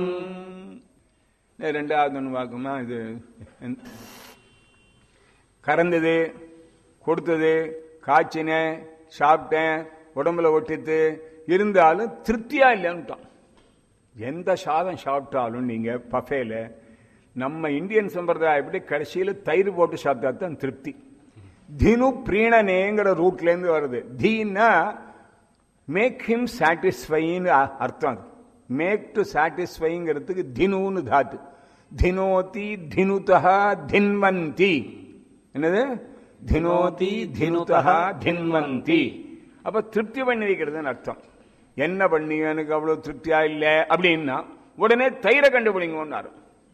ரெண்டாவது ஒன்று பார்க்குமா இது கறந்தது கொடுத்தது காய்ச்சினேன் சாப்பிட்டேன் உடம்புல ஒட்டித்து இருந்தாலும் திருப்தியா இல்லைன்னுட்டான் எந்த சாதம் சாப்பிட்டாலும் நீங்க பஃபேல நம்ம இந்தியன் சம்பிரதாயம் எப்படி கடைசியில் தயிர் போட்டு சாப்பிட்டா தான் திருப்தி தினு பிரீணனேங்கிற ரூட்ல இருந்து வருது தீனா மேக் ஹிம் சாட்டிஸ்ஃபைன்னு அர்த்தம் அது மேக் டு சாட்டிஸ்ஃபைங்கிறதுக்கு தினுன்னு தாத்து தினோதி தினுதா தின்வந்தி என்னது தினோதி தினுதா தின்வந்தி அப்ப திருப்தி பண்ணி வைக்கிறதுன்னு அர்த்தம் என்ன பண்ணி எனக்கு அவ்வளவு திருப்தியா இல்லை அப்படின்னா உடனே தயிரை கண்டுபிடிங்கன்னாரு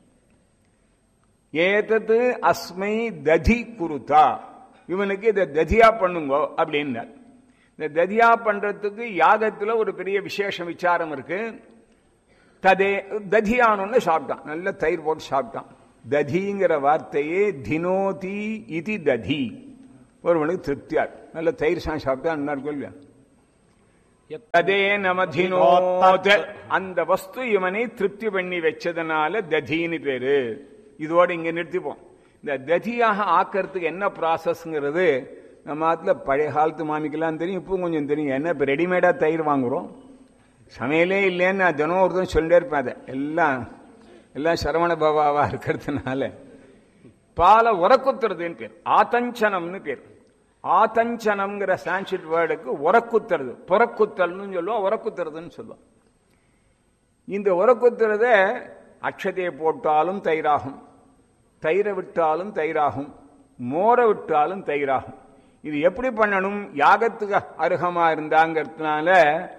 ஏதத்து அஸ்மை ததி குருதா இவனுக்கு இதை ததியா பண்ணுங்கோ அப்படின்னார் இந்த ததியா பண்றதுக்கு யாகத்துல ஒரு பெரிய விசேஷ விசாரம் இருக்கு ததே ததியானு சாப்பிட்டான் நல்ல தயிர் போட்டு சாப்பிட்டான் ததிங்கிற வார்த்தையே தினோதி இது ததி ஒருவனுக்கு திருப்தியார் நல்ல தயிர் சாங் சாப்பிட்டா நல்லா இருக்கும் இல்லையா ததே நமதினோத் அந்த வஸ்து இவனை திருப்தி பண்ணி வச்சதுனால ததின்னு பேரு இதோட இங்க நிறுத்திப்போம் இந்த ததியாக ஆக்கிறதுக்கு என்ன ப்ராசஸ்ங்கிறது நம்ம ஆத்துல பழைய காலத்து மாமிக்கெல்லாம் தெரியும் இப்போ கொஞ்சம் தெரியும் என்ன இப்போ ரெடிமேடா தயிர் வாங்குறோம் சமையலே இல்லைன்னு நான் தினம் ஒருத்தன் சொல்லிட்டே இருப்பேன் அதை எல்லாம் எல்லாம் சரவண பவாவா இருக்கிறதுனால பாலை உரக்குத்துறதுன்னு பேர் ஆதஞ்சனம்னு பேர் ஆதஞ்சனம்ங்கிற சான்ஸ்கிரிட் வேர்டுக்கு உரக்குத்துறது புறக்குத்தல்னு சொல்லுவோம் உரக்குத்துறதுன்னு சொல்லுவோம் இந்த உரக்குத்துறத அக்ஷதையை போட்டாலும் தயிராகும் தயிரை விட்டாலும் தயிராகும் மோரை விட்டாலும் தயிராகும் இது எப்படி பண்ணணும் யாகத்துக்கு அருகமா இருந்தாங்கிறதுனால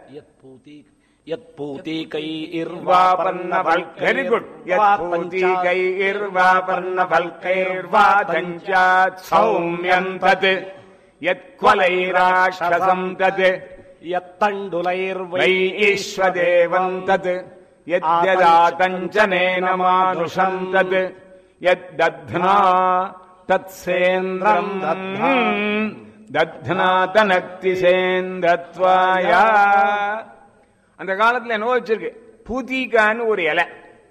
வெரி குட் சௌமியம் தத் யத்வலைராட்சசம் தத் யத்தண்டுலைர்வை வை ஈஸ்வதேவம் தத் यद्यदातञ्चनेन मानुषम् तत् यद्दध्ना तत्सेन्द्रम् दध्ना। தத்னா தனக்தி சேந்தத்வாயா அந்த காலத்துல என்ன வச்சிருக்கு பூத்திகான்னு ஒரு இலை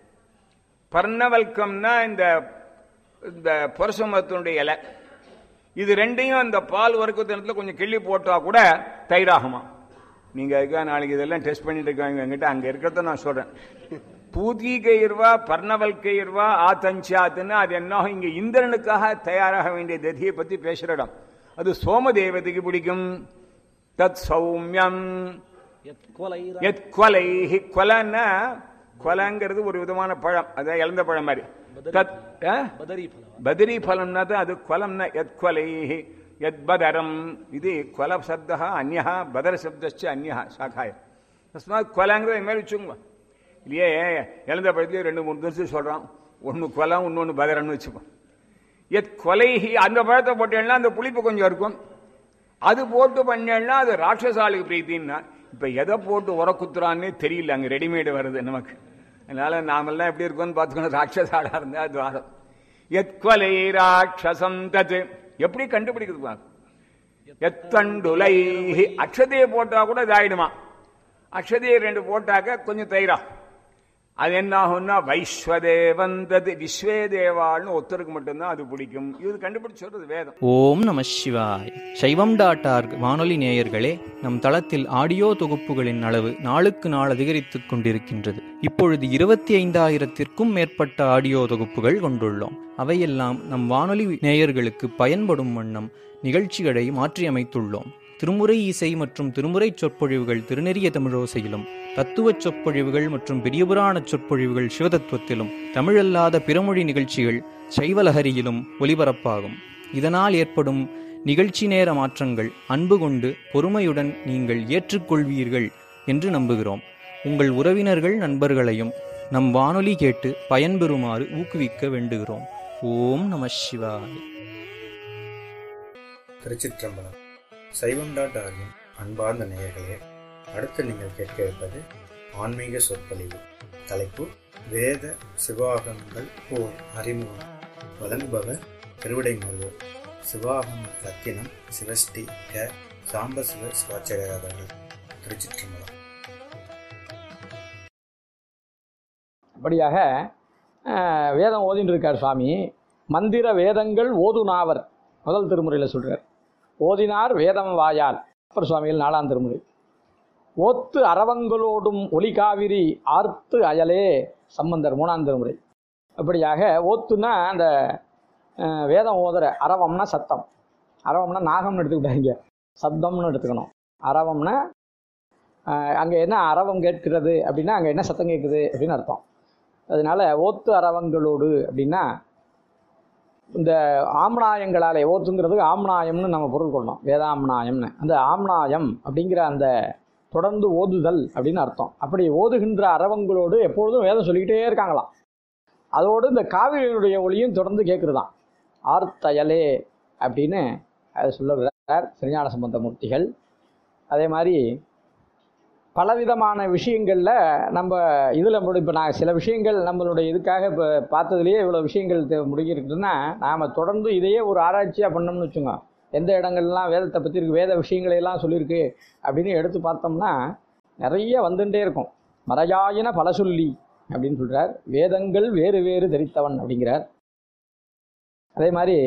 பர்ணவல்கம்னா இந்த இந்த புரசமத்தினுடைய இலை இது ரெண்டையும் அந்த பால் வர்க்கத்தினத்துல கொஞ்சம் கிள்ளி போட்டா கூட தயிராகுமா நீங்க அதுக்காக நாளைக்கு இதெல்லாம் டெஸ்ட் பண்ணிட்டு இருக்காங்க என்கிட்ட அங்க இருக்கிறத நான் சொல்றேன் பூதி கயிர்வா பர்ணவல் கயிர்வா ஆத்தஞ்சாத்துன்னு அது என்ன இங்க இந்திரனுக்காக தயாராக வேண்டிய ததியை பத்தி பேசுற இடம் அது சோம தேவதைக்கு பிடிக்கும் தத் சௌமியம் எத் கொலைஹி கொலைன்னா கொலைங்கிறது ஒரு விதமான பழம் அதான் இழந்த பழம் மாதிரி தத் ஆ? பதரி பலம்னா தான் அது கொலம்னா எத் கொலைஹி எத் பதரம் இது கொல சப்தா அந்யா பதர சப்தச்ச அந்யா சாக்காய தஸ்மாத் கொலைங்கிறத இது மாதிரி வச்சுக்கோங்க இல்லையே இழந்த பழத்துலேயே ரெண்டு மூணு தினசு சொல்றான் ஒன்று கொலை இன்னொன்று பதரன்னு வச்சுப்போம் எத் கொலைஹி அந்த பழத்தை போட்டேன்னா அந்த புளிப்பு கொஞ்சம் இருக்கும் அது போட்டு பண்ணேன்னா அது ராட்சசாலுக்கு பிரீத்தின்னா இப்ப எதை போட்டு உர குத்துறான்னே தெரியல அங்க ரெடிமேடு வருது நமக்கு அதனால நாமெல்லாம் எப்படி இருக்கோம்னு பார்த்துக்கணும் ராட்சசாலா இருந்தா துவாரம் எத்வலை ராட்சசம் தத் எப்படி கண்டுபிடிக்கிறது பாரு. எத்தண்டுலை அக்ஷதையை போட்டா கூட இதாயிடுமா அக்ஷதையை ரெண்டு போட்டாக்க கொஞ்சம் தயிரா அது என்ன ஆகும்னா வைஸ்வதேவந்தது விஸ்வேதேவாள்னு ஒருத்தருக்கு மட்டும்தான் அது பிடிக்கும் இது கண்டுபிடிச்சு சொல்றது வேதம் ஓம் நம சிவாய் சைவம் டாட் ஆர்க் வானொலி நேயர்களே நம் தளத்தில் ஆடியோ தொகுப்புகளின் அளவு நாளுக்கு நாள் அதிகரித்துக் கொண்டிருக்கின்றது இப்பொழுது இருபத்தி ஐந்தாயிரத்திற்கும் மேற்பட்ட ஆடியோ தொகுப்புகள் கொண்டுள்ளோம் அவையெல்லாம் நம் வானொலி நேயர்களுக்கு பயன்படும் வண்ணம் நிகழ்ச்சிகளை மாற்றியமைத்துள்ளோம் திருமுறை இசை மற்றும் திருமுறை சொற்பொழிவுகள் திருநெறிய தமிழோசையிலும் தத்துவச் சொற்பொழிவுகள் மற்றும் பெரியபுராண சொற்பொழிவுகள் சிவதத்துவத்திலும் தமிழல்லாத பிறமொழி நிகழ்ச்சிகள் சைவலஹரியிலும் ஒலிபரப்பாகும் இதனால் ஏற்படும் நிகழ்ச்சி நேர மாற்றங்கள் அன்பு கொண்டு பொறுமையுடன் நீங்கள் ஏற்றுக்கொள்வீர்கள் என்று நம்புகிறோம் உங்கள் உறவினர்கள் நண்பர்களையும் நம் வானொலி கேட்டு பயன்பெறுமாறு ஊக்குவிக்க வேண்டுகிறோம் ஓம் நம சிவாய திருச்சிற்றம்பலம் சைவம் டாட் ஆர்கின் அன்பார்ந்த நேயர்களே அடுத்து நீங்கள் கேட்க இருப்பது ஆன்மீக சொற்பொழிவு தலைப்பு வேத சிவாகமங்கள் ஓர் அறிமுகம் வழங்குபவர் திருவிடைமருவர் சிவாகம ரத்தினம் சிவஸ்ரீ க சாம்பசிவ சிவாச்சாரியார் அவர்கள் திருச்சிற்றம்பலம் அப்படியாக அஹ், வேதம் ஓதின்னு இருக்கார் சுவாமி மந்திர வேதங்கள் ஓதுனாவர் முதல் திருமுறையில் சொல்கிறார் ஓதினார் வேதம் வாயால் அப்பர் சுவாமிகள் நாலாம் திருமுறை ஓத்து அரவங்களோடும் ஒலிகாவிரி ஆர்த்து அயலே சம்பந்தர் மூணாம் திருமுறை அப்படியாக ஓத்துனா அந்த அஹ், வேதம் ஓதுற அரவம்னா சத்தம் அரவம்னா நாகம்னு எடுத்துக்கிட்டாங்க சப்தம்னு எடுத்துக்கணும் அரவம்னா அங்கே என்ன அரவம் கேட்கிறது அப்படின்னா அங்கே என்ன சத்தம் கேட்குது அப்படின்னு அர்த்தம் அதனால ஓத்து அரவங்களோடு அப்படின்னா இந்த ஆம்நாயங்களாலே ஓத்துங்கிறதுக்கு ஆம்நாயம்னு நம்ம பொருள் கொள்ளணும் வேதாம்நாயம்னு அந்த ஆம்நாயம் அப்படிங்கிற அந்த தொடர்ந்து ஓதுதல் அப்படின்னு அர்த்தம் அப்படி ஓதுகின்ற அரவங்களோடு எப்பொழுதும் வேதம் சொல்லிக்கிட்டே இருக்காங்களாம் அதோடு இந்த காவிரியினுடைய ஒளியும் தொடர்ந்து கேட்குறதாம் ஆர்த்தயலே அப்படின்னு அதை சொல்லுகிறார் திருஞான சம்பந்த மூர்த்திகள் அதே மாதிரி பலவிதமான விஷயங்களில் நம்ம இதில் இப்போ நான் சில விஷயங்கள் நம்மளுடைய இதுக்காக இப்போ பார்த்ததுலேயே இவ்வளோ விஷயங்கள் தே- முடிஞ்சிருக்குதுன்னா நாம் தொடர்ந்து இதையே ஒரு ஆராய்ச்சியாக பண்ணோம்னு வச்சுங்க எந்த இடங்கள்லாம் வேதத்தை பற்றி இருக்கு வேத விஷயங்களை எல்லாம் சொல்லியிருக்கு அப்படின்னு எடுத்து பார்த்தோம்னா நிறைய வந்துட்டே இருக்கும் மறையாயின பல சொல்லி அப்படின்னு சொல்கிறார் வேதங்கள் வேறு வேறு தெரித்தவன் அப்படிங்கிறார் அதே மாதிரி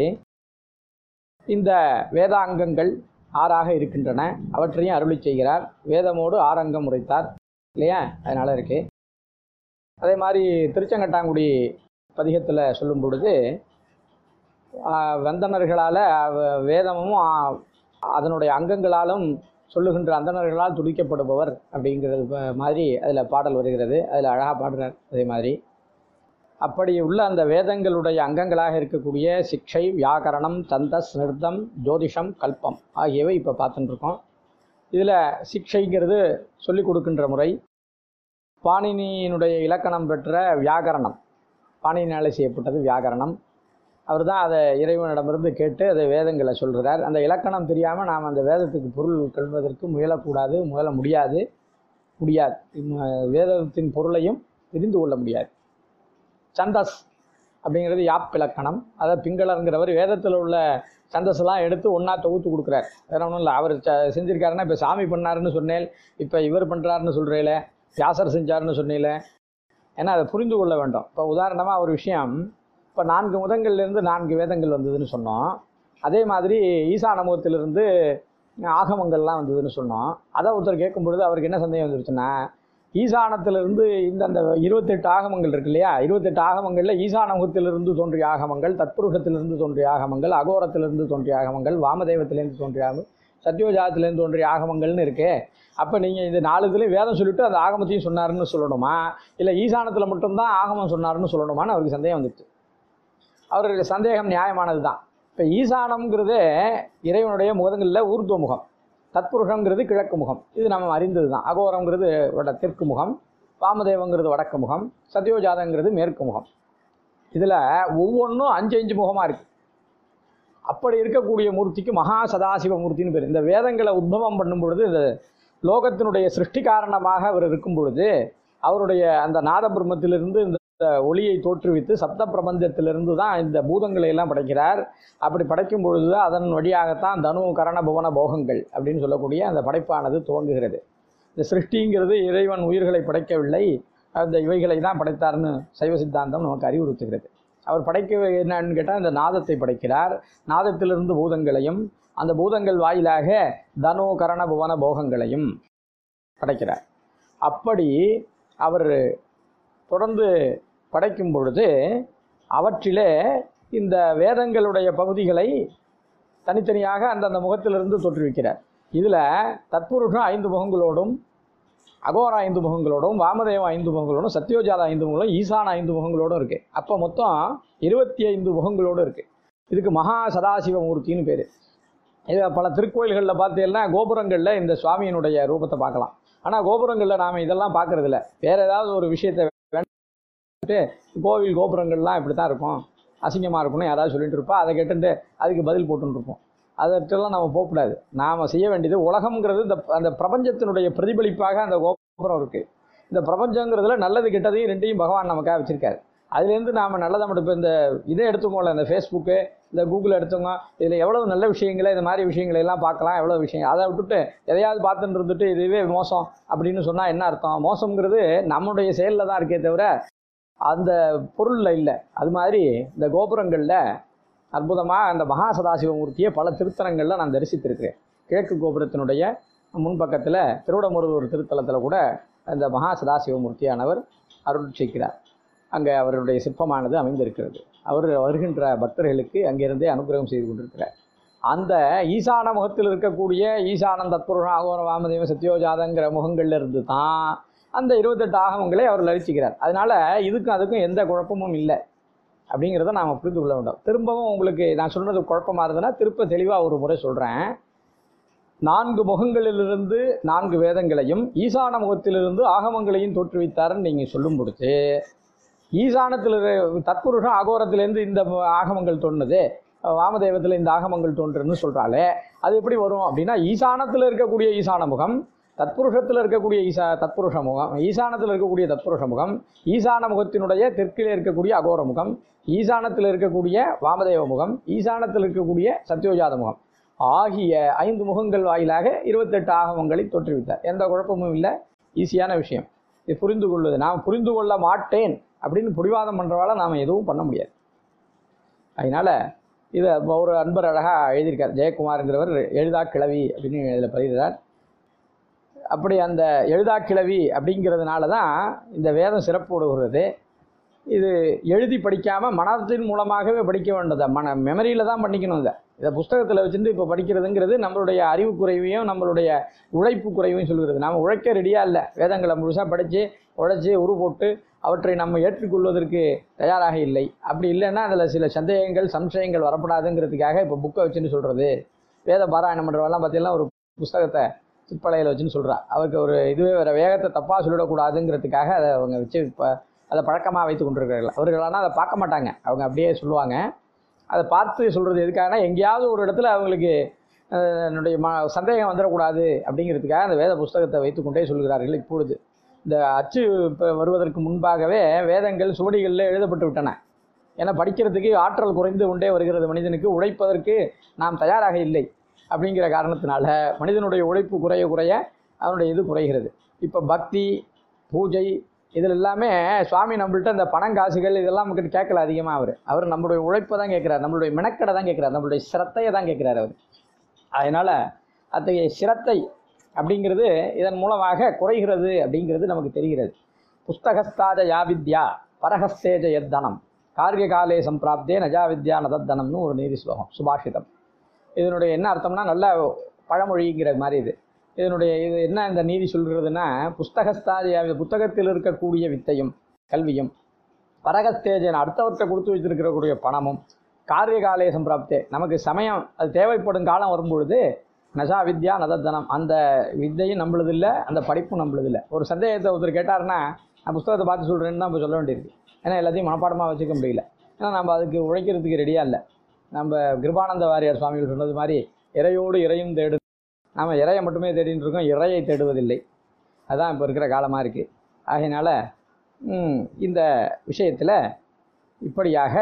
இந்த வேதாங்கங்கள் ஆறாக இருக்கின்றன அவற்றையும் அருளி செய்கிறார் வேதமோடு ஆறங்கம் உரைத்தார் இல்லையா அதனால இருக்கு அதே மாதிரி திருச்செங்கட்டாங்குடி பதிகத்தில் சொல்லும் பொழுது ஆஹ், வந்தனர்களால் வேதமும் ஆஹ், அதனுடைய அங்கங்களாலும் சொல்லுகின்ற அந்தணர்களால் துடிக்கப்படுபவர் அப்படிங்கிறது ப- மாதிரி அதில் பாடல் வருகிறது அதில் அழகாக பாடுறார் அதே மாதிரி அப்படி உள்ள அந்த வேதங்களுடைய அங்கங்களாக இருக்கக்கூடிய சிக்ஷை வியாக்கரணம் தந்தஸ் நிருத்தம் ஜோதிஷம் கல்பம் ஆகியவை இப்போ பார்த்துட்டு இருக்கோம் இதில் சிக்ஷைங்கிறது சொல்லிக் கொடுக்கின்ற முறை பாணினியினுடைய இலக்கணம் பெற்ற வியாகரணம் பாணினியால் செய்யப்பட்டது வியாகரணம் அவர் தான் அதை இறைவனிடமிருந்து கேட்டு அதை வேதங்களை சொல்கிறார் அந்த இலக்கணம் தெரியாமல் நாம் அந்த வேதத்துக்கு பொருள் கொள்வதற்கு முயலக்கூடாது முயல முடியாது முடியாது இம்ம வேதத்தின் பொருளையும் தெரிந்து கொள்ள முடியாது சந்தஸ் அப்படிங்கிறது யாப் இலக்கணம் அதை பிங்களருங்கிறவர் வேதத்தில் உள்ள சந்தஸ்லாம் எடுத்து ஒன்றா தொகுத்து கொடுக்குறார் வேற ஒன்றும் இல்லை அவர் ச செஞ்சிருக்காருன்னா இப்போ சாமி பண்ணாருன்னு சொன்னேன் இப்போ இவர் பண்ணுறாருன்னு சொல்கிறீங்களே வியாசர் செஞ்சாருன்னு சொன்னீங்களே ஏன்னா அதை புரிந்து கொள்ள வேண்டும் இப்போ உதாரணமாக ஒரு விஷயம் இப்போ நான்கு முதங்கள்லேருந்து நான்கு வேதங்கள் வந்ததுன்னு சொன்னோம் அதே மாதிரி ஈசானமுகத்திலிருந்து ஆகமங்கள்லாம் வந்ததுன்னு சொன்னோம் அதை ஒருத்தர் கேட்கும் பொழுது அவருக்கு என்ன சந்தேகம் வந்துருச்சுன்னா ஈசானத்திலிருந்து இந்த அந்த இருபத்தெட்டு ஆகமங்கள் இருக்கு இல்லையா இருபத்தெட்டு ஆகமங்களில் ஈசானமுகத்திலிருந்து தோன்றிய ஆகமங்கள் தத்புருஷத்திலிருந்து தோன்றிய ஆகமங்கள் அகோரத்திலிருந்து தோன்றிய ஆகமங்கள் வாமதேவத்திலேருந்து தோன்றிய ஆகமம் சத்யோஜாதத்திலேருந்து தோன்றிய ஆகமங்கள்னு இருக்கு அப்போ நீங்கள் இந்த நாலு இதுலையும் வேதம் சொல்லிட்டு அந்த ஆகமத்தையும் சொன்னாருன்னு சொல்லணுமா இல்லை ஈசானத்தில் மட்டும்தான் ஆகமம் சொன்னாருன்னு சொல்லணுமான்னு அவருக்கு சந்தேகம் வந்துச்சு அவருக்கு சந்தேகம் நியாயமானது தான் இப்போ ஈசானம்ங்கிறது இறைவனுடைய முகங்களில் ஊர்துவ முகம் தத்புருஷங்கிறது கிழக்கு முகம் இது நம்ம அறிந்தது தான் அகோரங்கிறது வட தெற்கு முகம் வாமதேவங்கிறது வடக்கு முகம் சத்யோஜாதங்கிறது மேற்கு முகம் இதில் ஒவ்வொன்றும் அஞ்சு அஞ்சு முகமாக இருக்குது அப்படி இருக்கக்கூடிய மூர்த்திக்கு மகா சதாசிவ மூர்த்தின்னு பேர் இந்த வேதங்களை உத்பவம் பண்ணும் பொழுது இந்த லோகத்தினுடைய சிருஷ்டி காரணமாக அவர் இருக்கும் பொழுது அவருடைய அந்த நாத பிரம்மத்திலிருந்து இந்த ஒளியை தோற்றுவித்து சப்த பிரபஞ்சத்திலிருந்து தான் இந்த பூதங்களை எல்லாம் படைக்கிறார் அப்படி படைக்கும் பொழுது தான் அதன் வழியாகத்தான் தனு கரண புவன போகங்கள் அப்படின்னு சொல்லக்கூடிய அந்த படைப்பானது துவங்குகிறது இந்த சிருஷ்டிங்கிறது இறைவன் உயிர்களை படைக்கவில்லை அந்த இவைகளை தான் படைத்தார்னு சைவ சித்தாந்தம் நமக்கு அறிவுறுத்துகிறது அவர் படைக்க என்னன்னு கேட்டால் இந்த நாதத்தை படைக்கிறார் நாதத்திலிருந்து பூதங்களையும் அந்த பூதங்கள் வாயிலாக தனு கரண புவன போகங்களையும் படைக்கிறார் அப்படி அவர் தொடர்ந்து படைக்கும் பொழுது அவற்றிலே இந்த வேதங்களுடைய பகுதிகளை தனித்தனியாக அந்தந்த முகத்திலிருந்து தோற்றுவிக்கிறார் இதில் தத்புருஷம் ஐந்து முகங்களோடும் அகோரா ஐந்து முகங்களோடும் வாமதேவம் ஐந்து முகங்களோடும் சத்யோஜாத ஐந்து முகங்களும் ஈசான ஐந்து முகங்களோடும் இருக்குது அப்போ மொத்தம் இருபத்தி ஐந்து முகங்களோடு இருக்குது இதுக்கு மகா சதாசிவ மூர்த்தின்னு பேர் இதை பல திருக்கோயில்களில் பார்த்தீங்கன்னா கோபுரங்களில் இந்த சுவாமியினுடைய ரூபத்தை பார்க்கலாம் ஆனால் கோபுரங்களில் நாம் இதெல்லாம் பார்க்கறதில்ல வேறு ஏதாவது ஒரு விஷயத்தை வேண்டுட்டு கோவில் கோபுரங்கள்லாம் இப்படி தான் இருக்கும் அசிங்கமாக இருக்கும்னு யாராவது சொல்லிட்டு இருப்பா அதை கேட்டுட்டு அதுக்கு பதில் போட்டுன்னு இருப்போம் அதற்கெல்லாம் நம்ம போகக்கூடாது நாம் செய்ய வேண்டியது உலகம்ங்கிறது இந்த அந்த பிரபஞ்சத்தினுடைய பிரதிபலிப்பாக அந்த கோபுரம் இருக்குது இந்த பிரபஞ்சங்கிறதுல நல்லது கெட்டதையும் ரெண்டையும் பகவான் நமக்காக வச்சுருக்காரு அதுலேருந்து நாம் நல்லதை மட்டும் இப்போ இந்த இதை எடுத்துக்கோங்களேன் இந்த ஃபேஸ்புக்கு இந்த கூகுள் எடுத்துங்க இதில் எவ்வளவு நல்ல விஷயங்களை இந்த மாதிரி விஷயங்களை எல்லாம் பார்க்கலாம் எவ்வளோ விஷயம் அதை விட்டுட்டு எதையாவது பார்த்துட்டு இருந்துட்டு இதுவே மோசம் அப்படின்னு சொன்னால் என்ன அர்த்தம் மோசங்கிறது நம்முடைய செயலில் தான் இருக்கே தவிர அந்த பொருளில் இல்லை அது மாதிரி இந்த கோபுரங்களில் அற்புதமாக அந்த மகா சதாசிவமூர்த்தியை பல திருத்தலங்களில் நான் தரிசித்திருக்கிறேன் கிழக்கு கோபுரத்தினுடைய முன்பக்கத்தில் திருவிடமுருகர் திருத்தலத்தில் கூட அந்த மகா சதாசிவமூர்த்தியானவர் அருள் செய்கிறார் அங்கே அவருடைய சிற்பமானது அமைந்திருக்கிறது அவர் வருகின்ற பக்தர்களுக்கு அங்கிருந்தே அனுகிரகம் செய்து கொண்டிருக்கிறார் அந்த ஈசான முகத்தில் இருக்கக்கூடிய ஈசானந்த தத்புருஷம் அகோர வாமதேவ சத்யோஜாதங்கிற முகங்கள்ல இருந்து தான் அந்த இருபத்தெட்டு ஆகமங்களை அவர் லரிச்சிக்கிறார் அதனால இதுக்கும் அதுக்கும் எந்த குழப்பமும் இல்லை அப்படிங்கிறத நாம் புரிந்து கொள்ள வேண்டும் திரும்பவும் உங்களுக்கு நான் சொன்னது குழப்பமாக இருந்ததுன்னா திருப்ப தெளிவாக ஒரு முறை சொல்கிறேன் நான்கு முகங்களிலிருந்து நான்கு வேதங்களையும் ஈசான முகத்திலிருந்து ஆகமங்களையும் தோற்றுவித்தாருன்னு நீங்கள் சொல்லும் பொழுது ஈசானத்தில் இரு- தத்புருஷம் அகோரத்திலேருந்து இந்த ஆகமங்கள் தோணுது வாமதேவத்தில் இந்த ஆகமங்கள் தோன்றுன்னு சொல்கிறாலே அது எப்படி வரும் அப்படின்னா ஈசானத்தில் இருக்கக்கூடிய ஈசான முகம் தத்புருஷத்தில் இருக்கக்கூடிய ஈசா தத்புருஷ முகம் ஈசானத்தில் இருக்கக்கூடிய தத்புருஷ முகம் ஈசான முகத்தினுடைய தெற்கிலே இருக்கக்கூடிய அகோர முகம் ஈசானத்தில் இருக்கக்கூடிய வாமதேவ முகம் ஈசானத்தில் இருக்கக்கூடிய சத்யோஜாத முகம் ஆகிய ஐந்து முகங்கள் வாயிலாக இருபத்தெட்டு ஆகமங்களை தோற்றுவித்தார் எந்த குழப்பமும் இல்லை ஈஸியான விஷயம் இது புரிந்து கொள்வது நாம் புரிந்து கொள்ள மாட்டேன் அப்படின்னு பிடிவாதம் பண்ணுறவால நாம் எதுவும் பண்ண முடியாது அதனால் இதை ஒரு அன்பர் அழகாக எழுதியிருக்கார் ஜெயக்குமார்ங்கிறவர் எழுதா கிழவி அப்படின்னு இதில் பதிகிறார் அப்படி அந்த எழுதா கிழவி அப்படிங்கிறதுனால தான் இந்த வேதம் சிறப்பு விடுகிறது இது எழுதி படிக்காமல் மனத்தின் மூலமாகவே படிக்க வேண்டது மன மெமரியில் தான் பண்ணிக்கணும் இதை இதை புஸ்தகத்தில் வச்சுட்டு இப்போ படிக்கிறதுங்கிறது நம்மளுடைய அறிவு குறைவையும் நம்மளுடைய உழைப்பு குறைவையும் சொல்கிறது நாம் உழைக்க ரெடியாக இல்லை வேதங்களை முழுசாக படித்து உழைச்சி உரு போட்டு அவற்றை நம்ம ஏற்றுக்கொள்வதற்கு தயாராக இல்லை அப்படி இல்லைன்னா அதில் சில சந்தேகங்கள் சம்சயங்கள் வரப்படாதுங்கிறதுக்காக இப்போ புக்கை வச்சுன்னு சொல்கிறது வேத பாராயணம் பண்ணுறவெல்லாம் பார்த்தீங்கன்னா ஒரு புஸ்தகத்தை சிற்பலையில் வச்சுன்னு சொல்கிறா அவருக்கு ஒரு இதுவே வேறு வேகத்தை தப்பாக சொல்லிடக்கூடாதுங்கிறதுக்காக அதை அவங்க வச்சு இப்போ அதை பழக்கமாக வைத்து கொண்டிருக்கிறார்கள் அவர்கள் ஆனால் அதை பார்க்க மாட்டாங்க அவங்க அப்படியே சொல்லுவாங்க அதை பார்த்து சொல்கிறது எதுக்காகனா எங்கேயாவது ஒரு இடத்துல அவங்களுக்கு அஹ், என்னுடைய ம சந்தேகம் வந்துடக்கூடாது அப்படிங்கிறதுக்காக அந்த வேத புஸ்தகத்தை வைத்துக்கொண்டே சொல்கிறார்கள் இப்பொழுது இந்த அச்சு இப்போ வருவதற்கு முன்பாகவே வேதங்கள் சுவடிகளில் எழுதப்பட்டு விட்டன ஏன்னா படிக்கிறதுக்கு ஆற்றல் குறைந்து கொண்டே வருகிறது மனிதனுக்கு உழைப்பதற்கு நாம் தயாராக இல்லை அப்படிங்கிற காரணத்தினால மனிதனுடைய உழைப்பு குறைய குறைய அவனுடைய இது குறைகிறது இப்போ பக்தி பூஜை இதில் எல்லாமே சுவாமி நம்மள்ட்ட இந்த பணம் காசுகள் இதெல்லாம் நம்மக்கிட்ட கேட்கல அதிகமாக அவர் அவர் நம்மளுடைய உழைப்பை தான் கேட்குறாரு நம்மளுடைய மெனக்கடை தான் கேட்குறாரு நம்மளுடைய சிரத்தையை தான் கேட்குறாரு அவர் அதனால் அத்தகைய சிரத்தை அப்படிங்கிறது இதன் மூலமாக குறைகிறது அப்படிங்கிறது நமக்கு தெரிகிறது புஸ்தகஸ்தாஜ யாவித்யா பரஹஸ்தேஜ எத்தனம் கார்ய காலே சம்பிராப்தே நஜா வித்யா நதத்தனம்னு ஒரு நீதி ஸ்லோகம் சுபாஷிதம் இதனுடைய என்ன அர்த்தம்னா நல்ல பழமொழிங்கிற மாதிரி இது இதனுடைய இது என்ன இந்த நீதி சொல்கிறதுனா புஸ்தகஸ்தாதியா புத்தகத்தில் இருக்கக்கூடிய வித்தையும் கல்வியும் பரகஸ்தேஜன் அடுத்தவர்கிட்ட கொடுத்து வச்சிருக்கிறக்கூடிய பணமும் காரிய காலே சம்பிராப்தே நமக்கு சமயம் அது தேவைப்படும் காலம் வரும்பொழுது நசா வித்யா நதத்தனம் அந்த வித்தையும் நம்மளது இல்லை அந்த படிப்பும் நம்மளது இல்லை ஒரு சந்தேகத்தை ஒருத்தர் கேட்டாருன்னா நான் புஸ்தகத்தை பார்த்து சொல்கிறேன்னு தான் இப்போ சொல்ல வேண்டியிருக்கு ஏன்னா எல்லாத்தையும் மனப்பாடமாக வச்சுக்க முடியல ஏன்னா நம்ம அதுக்கு உழைக்கிறதுக்கு ரெடியாக இல்லை நம்ம கிருபானந்த வாரியார் சுவாமிகள் சொன்னது மாதிரி இறையோடு இறையும் தேடு நாம் இறையை மட்டுமே தேடின்னு இருக்கோம் இறையை தேடுவதில்லை அதான் இப்போ இருக்கிற காலமாக இருக்குது ஆகையினால ம், இந்த விஷயத்தில் இப்படியாக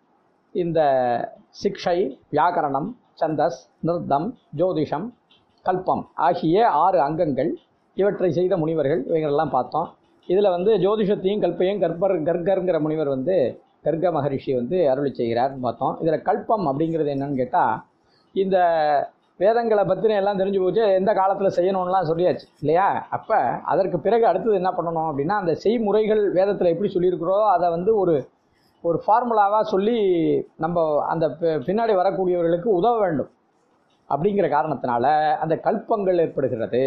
இந்த சிக்ஷை வியாக்கரணம் சந்தஸ் நிருத்தம் ஜோதிஷம் கல்பம் ஆகிய ஆறு அங்கங்கள் இவற்றை செய்த முனிவர்கள் இவங்களெல்லாம் பார்த்தோம் இதில் வந்து ஜோதிஷத்தையும் கல்பையும் கற்பர் கர்கருங்கிற முனிவர் வந்து கர்க மகரிஷி வந்து அருளி செய்கிறார்னு பார்த்தோம் இதில் கல்பம் அப்படிங்கிறது என்னன்னு கேட்டால் இந்த வேதங்களை பற்றின எல்லாம் தெரிஞ்சு போச்சு எந்த காலத்தில் செய்யணும்லாம் சொல்லியாச்சு இல்லையா அப்போ அதற்கு பிறகு அடுத்தது என்ன பண்ணணும் அப்படின்னா அந்த செய்முறைகள் வேதத்தில் எப்படி சொல்லியிருக்கிறோ அதை வந்து ஒரு ஒரு ஃபார்முலாவாக சொல்லி நம்ம அந்த பி- பின்னாடி வரக்கூடியவர்களுக்கு உதவ வேண்டும் அப்படிங்கிற காரணத்தினால அந்த கல்பங்கள் ஏற்படுகிறது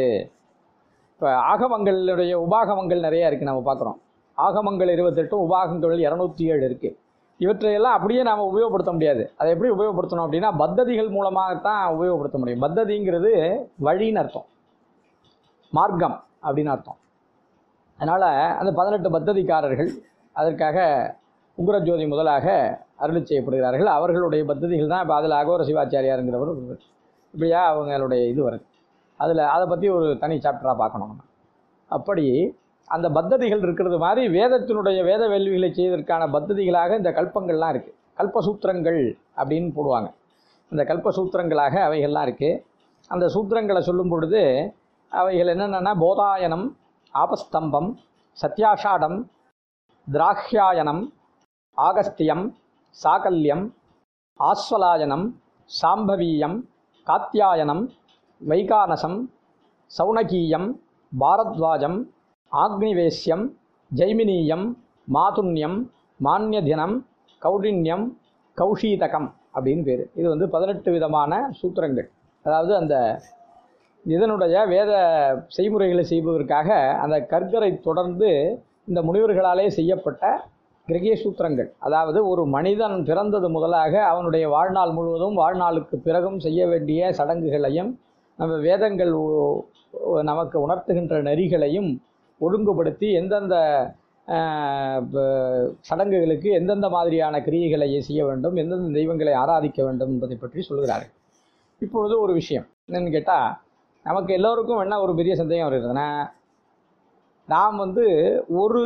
இப்போ ஆகமங்களுடைய உபாகமங்கள் நிறைய இருக்குது நம்ம பார்க்குறோம் ஆகமங்கள் இருபத்தெட்டும் உபாகங்கள் இரநூத்தி ஏழு இருக்குது இவற்றையெல்லாம் அப்படியே நாம் உபயோகப்படுத்த முடியாது அதை எப்படி உபயோகப்படுத்தணும் அப்படின்னா பத்ததிகள் மூலமாகத்தான் உபயோகப்படுத்த முடியும் பத்ததிங்கிறது வழின்னு அர்த்தம் மார்க்கம் அப்படின்னு அர்த்தம் அதனால் அந்த பதினெட்டு பத்ததிக்காரர்கள் அதற்காக உக்ரஜோதி முதலாக அருளி செய்யப்படுகிறார்கள் அவர்களுடைய பத்ததிகள் தான் இப்போ அதில் அகோர சிவாச்சாரியாருங்கிறவர் ஒருவர். இப்படியா அவங்களுடைய இது வருது அதில் அதை பற்றி ஒரு தனி சாப்டராக பார்க்கணும் நம்ம அப்படி அந்த பத்ததிகள் இருக்கிறது மாதிரி வேதத்தினுடைய வேத வேள்விகளை செய்வதற்கான பத்ததிகளாக இந்த கல்பங்கள்லாம் இருக்குது கல்பசூத்திரங்கள் அப்படின்னு போடுவாங்க இந்த கல்பசூத்திரங்களாக அவைகள்லாம் இருக்குது அந்த சூத்திரங்களை சொல்லும் பொழுது அவைகள் என்னென்னா போதாயனம் ஆபஸ்தம்பம் சத்யாஷாடம் திராக்ஷாயனம் ஆகஸ்தியம் சாகல்யம் ஆஸ்வலாயனம் சாம்பவீயம் காத்தியாயனம் வைகானசம் சௌனகீயம் பாரத்வாஜம் ஆக்னிவேஷ்யம் ஜெய்மினீயம் மாதுன்யம் மான்யதினம் கௌடின்யம் கௌஷீதகம் அப்படின்னு பேர் இது வந்து பதினெட்டு விதமான சூத்திரங்கள் அதாவது அந்த இதனுடைய வேத செய்முறைகளை செய்வதற்காக அந்த கற்கரை தொடர்ந்து இந்த முனிவர்களாலே செய்யப்பட்ட கிரகிய சூத்திரங்கள் அதாவது ஒரு மனிதன் பிறந்தது முதலாக அவனுடைய வாழ்நாள் முழுவதும் வாழ்நாளுக்கு பிறகும் செய்ய வேண்டிய சடங்குகளையும் நம்ம வேதங்கள் ஒ- ஒ- நமக்கு உணர்த்துகின்ற நெறிகளையும் ஒழுங்குபடுத்தி எந்தெந்த ஆஹ், ப- சடங்குகளுக்கு எந்தெந்த மாதிரியான கிரியைகளை செய்ய வேண்டும் எந்தெந்த தெய்வங்களை ஆராதிக்க வேண்டும் என்பதை பற்றி சொல்கிறார்கள் இப்பொழுது ஒரு விஷயம் என்னன்னு கேட்டால் நமக்கு எல்லோருக்கும் என்ன ஒரு பெரிய சந்தேகம் வருதுன்னா நாம் வந்து ஒரு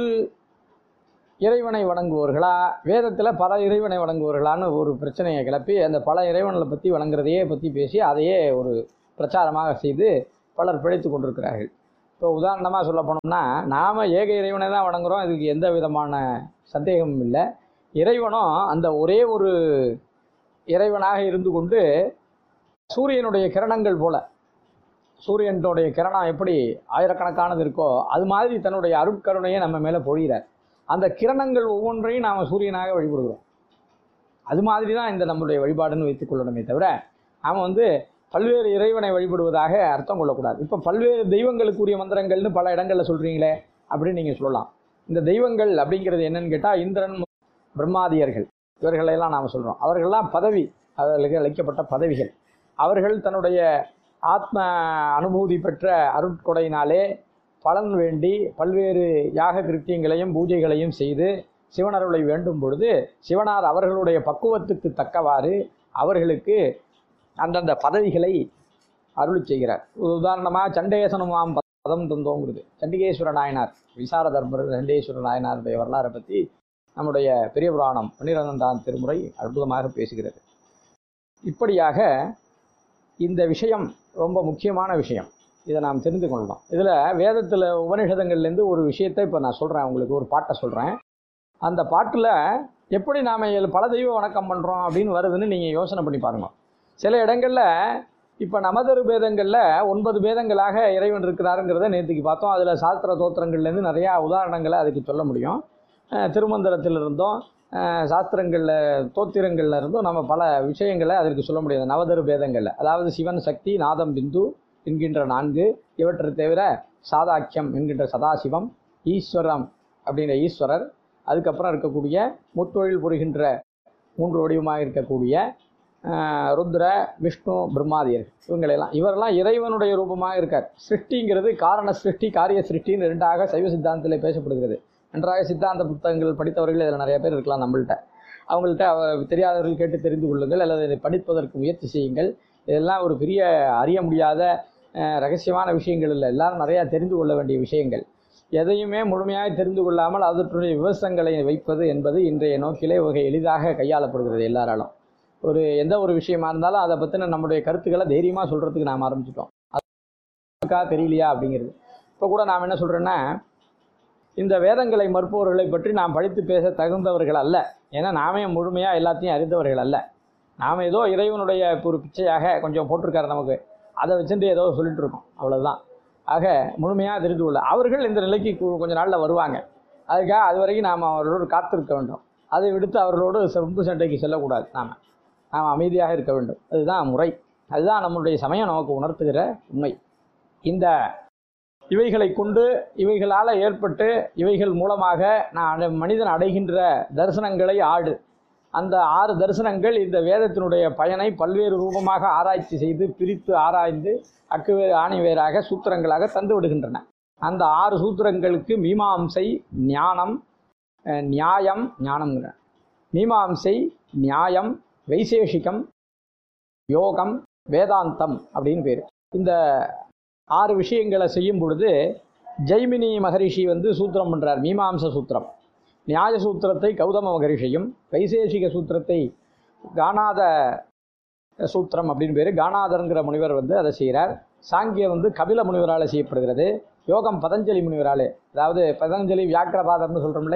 இறைவனை வணங்குவோர்களா வேதத்தில் பல இறைவனை வணங்குவோர்களான்னு ஒரு பிரச்சனையை கிளப்பி அந்த பல இறைவனை பற்றி வணங்குறதையே பற்றி பேசி அதையே ஒரு பிரச்சாரமாக செய்து பலர் பிழைத்து கொண்டிருக்கிறார்கள் இப்போ உதாரணமாக சொல்ல போனோம்னா நாம் ஏக இறைவனை தான் வணங்குறோம் இதுக்கு எந்த விதமான சந்தேகமும் இல்லை இறைவனும் அந்த ஒரே ஒரு இறைவனாக இருந்து கொண்டு சூரியனுடைய கிரணங்கள் போல சூரியனுடைய கிரணம் எப்படி ஆயிரக்கணக்கானது இருக்கோ அது மாதிரி தன்னுடைய அருட்கருணையை நம்ம மேலே பொழிகிறார் அந்த கிரணங்கள் ஒவ்வொன்றையும் நாம் சூரியனாக வழிபடுகிறோம் அது மாதிரி தான் இந்த நம்மளுடைய வழிபாடுன்னு வைத்துக் கொள்ளணுமே தவிர நாம் வந்து பல்வேறு இறைவனை வழிபடுவதாக அர்த்தம் கொள்ளக்கூடாது இப்போ பல்வேறு தெய்வங்களுக்குரிய மந்திரங்கள்னு பல இடங்களில் சொல்கிறீங்களே அப்படின்னு நீங்கள் சொல்லலாம் இந்த தெய்வங்கள் அப்படிங்கிறது என்னன்னு கேட்டால் இந்திரன் பிரம்மாதியர்கள் இவர்களையெல்லாம் நாம் சொல்கிறோம் அவர்கள்லாம் பதவி அவர்களுக்கு அளிக்கப்பட்ட பதவிகள் அவர்கள் தன்னுடைய ஆத்ம அனுபூதி பெற்ற அருட்கொடையினாலே பலன் வேண்டி பல்வேறு யாக கிருத்தியங்களையும் பூஜைகளையும் செய்து சிவனருளை வேண்டும் பொழுது சிவனார் அவர்களுடைய பக்குவத்துக்கு தக்கவாறு அவர்களுக்கு அந்தந்த பதவிகளை அருளி செய்கிறார் உதாரணமாக சண்டேசனுமாம் பதம் தந்தோங்கிறது சண்டிகேஸ்வர நாயனார் விசார தர்மர் சண்டேஸ்வர நாயனாருடைய வரலாறை பற்றி நம்முடைய பெரிய புராணம் பன்னிரெண்டாம் திருமுறை அற்புதமாக பேசுகிறது இப்படியாக இந்த விஷயம் ரொம்ப முக்கியமான விஷயம் இதை நாம் தெரிந்து கொள்ளலாம் இதில் வேதத்தில் உபனிஷதங்கள்லேருந்து ஒரு விஷயத்தை இப்போ நான் சொல்கிறேன் உங்களுக்கு ஒரு பாட்டை சொல்கிறேன் அந்த பாட்டில் எப்படி நாம் பல தெய்வ வணக்கம் பண்ணுறோம் அப்படின்னு வருதுன்னு நீங்கள் யோசனை பண்ணி பாருங்க சில இடங்களில் இப்போ நமதரு பேதங்களில் ஒன்பது பேதங்களாக இறைவன் இருக்கிறாருங்கிறத நேற்றுக்கு பார்த்தோம் அதில் சாஸ்திர தோத்திரங்கள்லேருந்து நிறையா உதாரணங்களை அதுக்கு சொல்ல முடியும் அஹ் திருமந்திரத்தில் இருந்தும் அஹ் சாஸ்திரங்களில் தோத்திரங்கள்ல இருந்தும் நம்ம பல விஷயங்களை அதற்கு சொல்ல முடியாது நவதரு பேதங்களில் அதாவது சிவன் சக்தி நாதம் பிந்து என்கின்ற நான்கு இவற்றை தவிர சாதாக்கியம் என்கின்ற சதாசிவம் ஈஸ்வரம் அப்படின்ற ஈஸ்வரர் அதுக்கப்புறம் இருக்கக்கூடிய முத்தொழில் புரிகின்ற மூன்று வடிவமாக இருக்கக்கூடிய ஆஹ், ருத்ர விஷ்ணு பிரம்மாதியர் இவங்களெல்லாம் இவரெல்லாம் இறைவனுடைய ரூபமாக இருக்கார் சிருஷ்டிங்கிறது காரண சிருஷ்டி காரிய சிருஷ்டின்னு ரெண்டாக சைவ சித்தாந்தத்தில் பேசப்படுகிறது நன்றாக சித்தாந்த புத்தகங்கள் படித்தவர்கள் இதில் நிறைய பேர் இருக்கலாம் நம்மள்ட்ட அவங்கள்ட்ட அவ- தெரியாதவர்கள் கேட்டு தெரிந்து கொள்ளுங்கள் அல்லது இதை படிப்பதற்கு முயற்சி செய்யுங்கள் இதெல்லாம் ஒரு பெரிய அறிய முடியாத அஹ், ரகசியமான விஷயங்கள் இல்லை எல்லாரும் நிறையா தெரிந்து கொள்ள வேண்டிய விஷயங்கள் எதையுமே முழுமையாக தெரிந்து கொள்ளாமல் அவற்றுடைய விவசங்களை வைப்பது என்பது இன்றைய நோக்கிலே வகை எளிதாக கையாளப்படுகிறது எல்லாராலும் ஒரு எந்த ஒரு விஷயமா இருந்தாலும் அதை பற்றின நம்முடைய கருத்துக்களை தைரியமாக சொல்கிறதுக்கு நாம் ஆரம்பிச்சிட்டோம் அதுக்கா தெரியலையா அப்படிங்கிறது இப்போ கூட நாம் என்ன சொல்கிறேன்னா இந்த வேதங்களை மறுப்பவர்களை பற்றி நாம் படித்து பேச தகுந்தவர்கள் அல்ல ஏன்னா நாமே முழுமையாக எல்லாத்தையும் அறிந்தவர்கள் அல்ல நாம் ஏதோ இறைவனுடைய ஒரு பிச்சையாக கொஞ்சம் போட்டிருக்காரு நமக்கு அதை வச்சுட்டு ஏதோ சொல்லிட்டு இருக்கோம் அவ்வளவுதான் ஆக முழுமையாக தெரிந்து கொள்ள அவர்கள் இந்த நிலைக்கு கு- கொஞ்ச நாளில் வருவாங்க அதுக்காக அது வரைக்கும் நாம் அவர்களோடு காத்திருக்க வேண்டும் அதை விடுத்து அவர்களோடு செம்பு சண்டைக்கு செல்லக்கூடாது நாம் நாம் அமைதியாக இருக்க வேண்டும் அதுதான் முறை அதுதான் நம்மளுடைய சமயம் நமக்கு உணர்த்துகிற உண்மை இந்த இவைகளை கொண்டு இவைகளால் ஏற்பட்டு இவைகள் மூலமாக நான் மனிதன் அடைகின்ற தரிசனங்களை ஆடு அந்த ஆறு தரிசனங்கள் இந்த வேதத்தினுடைய பயனை பல்வேறு ரூபமாக ஆராய்ச்சி செய்து பிரித்து ஆராய்ந்து அக்குவே ஆணிவேராக சூத்திரங்களாக தந்து விடுகின்றன அந்த ஆறு சூத்திரங்களுக்கு மீமாம்சை ஞானம் அஹ், நியாயம் ஞானம்ங்கிற மீமாம்சை நியாயம் வைசேஷிகம் யோகம் வேதாந்தம் அப்படின்னு பேர் இந்த ஆறு விஷயங்களை செய்யும் பொழுது ஜெய்மினி மகரிஷி வந்து சூத்திரம் பண்ணுறார் மீமாம்ச சூத்திரம் நியாய சூத்திரத்தை கௌதம மகரிஷியும் வைசேஷிக சூத்திரத்தை கானாத சூத்திரம் அப்படின்னு பேர் கானாதர்ங்கிற முனிவர் வந்து அதை செய்கிறார் சாங்கியம் வந்து கபில முனிவரால் செய்யப்படுகிறது யோகம் பதஞ்சலி முனிவராலே அதாவது பதஞ்சலி வியாக்கிரபாதர்னு சொல்கிறோம் இல்லையா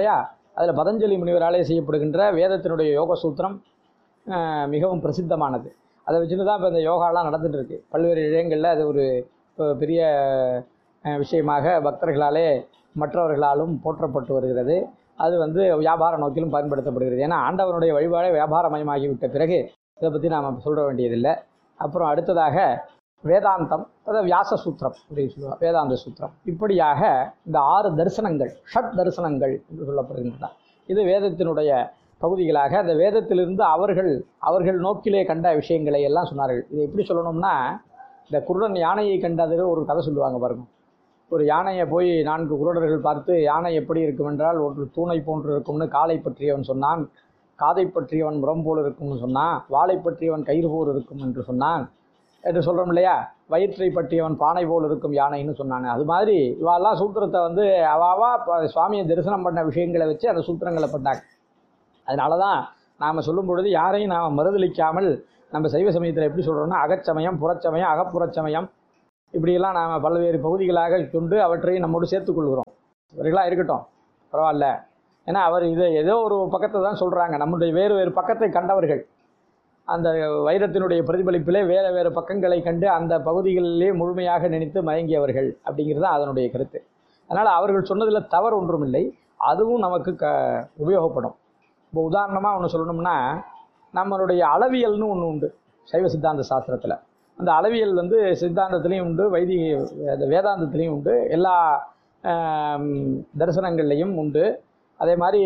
அதில் பதஞ்சலி முனிவராலே செய்யப்படுகின்ற வேதத்தினுடைய யோக சூத்திரம் அஹ், மிகவும் பிரசித்தமானது அதை வச்சுட்டு தான் இப்போ இந்த யோகாலாம் நடந்துட்டு இருக்கு பல்வேறு இடங்களில் அது ஒரு பெ- பெரிய அஹ், விஷயமாக பக்தர்களாலே மற்றவர்களாலும் போற்றப்பட்டு வருகிறது அது வந்து வியாபார நோக்கிலும் பயன்படுத்தப்படுகிறது ஏன்னா ஆண்டவனுடைய வழிபாடே வியாபாரமயமாகிவிட்ட பிறகு இதை பற்றி நாம் சொல்ல வேண்டியதில்லை அப்புறம் அடுத்ததாக வேதாந்தம் அதாவது வியாச சூத்திரம் அப்படின்னு சொல்லுவாங்க வேதாந்த சூத்திரம் இப்படியாக இந்த ஆறு தரிசனங்கள் ஷட் தரிசனங்கள் என்று சொல்லப்படுகின்றன இது வேதத்தினுடைய பகுதிகளாக அந்த வேதத்திலிருந்து அவர்கள் அவர்கள் நோக்கிலே கண்ட விஷயங்களை எல்லாம் சொன்னார்கள் இதை எப்படி சொல்லணும்னா இந்த குருடன் யானையை கண்டது ஒரு கதை சொல்லுவாங்க பாருங்க ஒரு யானையை போய் நான்கு குருடர்கள் பார்த்து யானை எப்படி இருக்கும் என்றால் ஒரு தூணை போன்று இருக்கும்னு காலை பற்றியவன் சொன்னான் காதை பற்றியவன் முரம் போல் இருக்கும்னு சொன்னான் வாளை பற்றியவன் கயிறு போல் இருக்கும் என்று சொன்னான் என்று சொல்கிறோம் இல்லையா வயிற்றை பற்றியவன் பானை போல் இருக்கும் யானைன்னு சொன்னாங்க அது மாதிரி இவாலாம் சூத்திரத்தை வந்து அவாவா ப- சுவாமியை தரிசனம் பண்ண விஷயங்களை வச்சு அந்த சூத்திரங்களை பண்ணாங்க அதனால தான் நாம் சொல்லும் பொழுது யாரையும் நாம் மறுதளிக்காமல் நம்ம சைவ சமயத்தில் எப்படி சொல்கிறோம்னா அகச்சமயம் புறச்சமயம் அகப்புறச்சமயம் இப்படியெல்லாம் நாம் பல்வேறு பகுதிகளாக கொண்டு அவற்றையும் நம்மோடு சேர்த்துக்கொள்கிறோம் இவர்களாக இருக்கட்டும் பரவாயில்ல ஏன்னா அவர் இதை ஏதோ ஒரு பக்கத்தை தான் சொல்கிறாங்க நம்முடைய வேறு வேறு பக்கத்தை கண்டவர்கள் அந்த வைரத்தினுடைய பிரதிபலிப்பிலே வேறு வேறு பக்கங்களை கண்டு அந்த பகுதிகளிலே முழுமையாக நினைத்து மயங்கியவர்கள் அப்படிங்கிறது தான் அதனுடைய கருத்து அதனால் அவர்கள் சொன்னதில் தவறு ஒன்றும் இல்லை அதுவும் நமக்கு க உபயோகப்படும் இப்போ உதாரணமாக ஒன்று சொல்லணும்னா நம்மளுடைய அளவியல்னு ஒன்று உண்டு சைவ சித்தாந்த சாஸ்திரத்தில் அந்த அளவியல் வந்து சித்தாந்தத்துலேயும் உண்டு வைதிக அந்த வேதாந்தத்துலேயும் உண்டு எல்லா ஆம், தரிசனங்கள்லையும் உண்டு அதே மாதிரி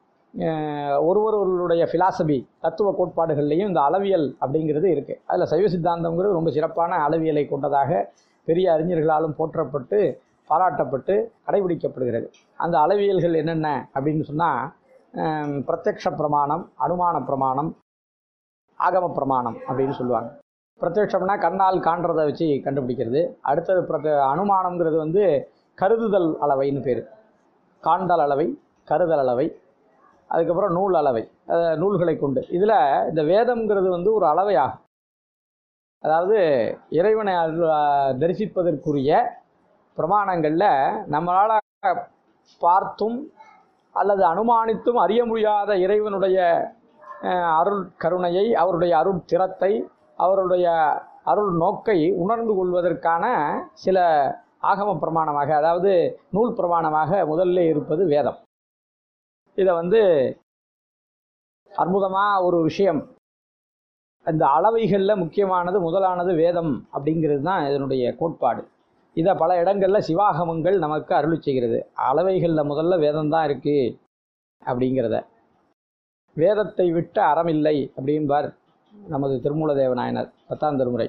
அஹ், ஒருவர்களுடைய ஃபிலாசபி தத்துவ கோட்பாடுகள்லையும் இந்த அளவியல் அப்படிங்கிறது இருக்குது அதில் சைவ சித்தாந்தங்கிறது ரொம்ப சிறப்பான அளவியலை கொண்டதாக பெரிய அறிஞர்களாலும் போற்றப்பட்டு பாராட்டப்பட்டு கடைபிடிக்கப்படுகிறது அந்த அளவியல்கள் என்னென்ன அப்படின்னு சொன்னால் பிரத்யக்ஷ பிரமாணம் அனுமான பிரமாணம் ஆகம பிரமாணம் அப்படின்னு சொல்லுவாங்க பிரத்யட்சம்னா கண்ணால் காண்றதை வச்சு கண்டுபிடிக்கிறது அடுத்தது பிரத அனுமானம்ங்கிறது வந்து கருதுதல் அளவைன்னு பேர் காண்டல் அளவை கருதல் அளவை அதுக்கப்புறம் நூல் அளவை அஹ் நூல்களை கொண்டு இதில் இந்த வேதம்ங்கிறது வந்து ஒரு அளவை ஆகும் அதாவது இறைவனை அருள், அஹ், தரிசிப்பதற்குரிய பிரமாணங்களில் நம்மளால் பார்த்தும் அல்லது அனுமானித்தும் அறிய முடியாத இறைவனுடைய அஹ், அருள் கருணையை அவருடைய அருள் திறத்தை அவருடைய அருள் நோக்கை உணர்ந்து கொள்வதற்கான சில ஆகம பிரமாணமாக அதாவது நூல் பிரமாணமாக முதல்ல இருப்பது வேதம் இதை வந்து அற்புதமாக ஒரு விஷயம் இந்த அளவைகளில் முக்கியமானது முதலானது வேதம் அப்படிங்கிறது தான் இதனுடைய கோட்பாடு இதை பல இடங்களில் சிவாகமங்கள் நமக்கு அருளி செய்கிறது அளவைகளில் முதல்ல வேதம் தான் இருக்குது அப்படிங்கிறத வேதத்தை விட்ட அறமில்லை அப்படின்பார் நமது திருமூலதேவ நாயனர் பத்தாம் திருமுறை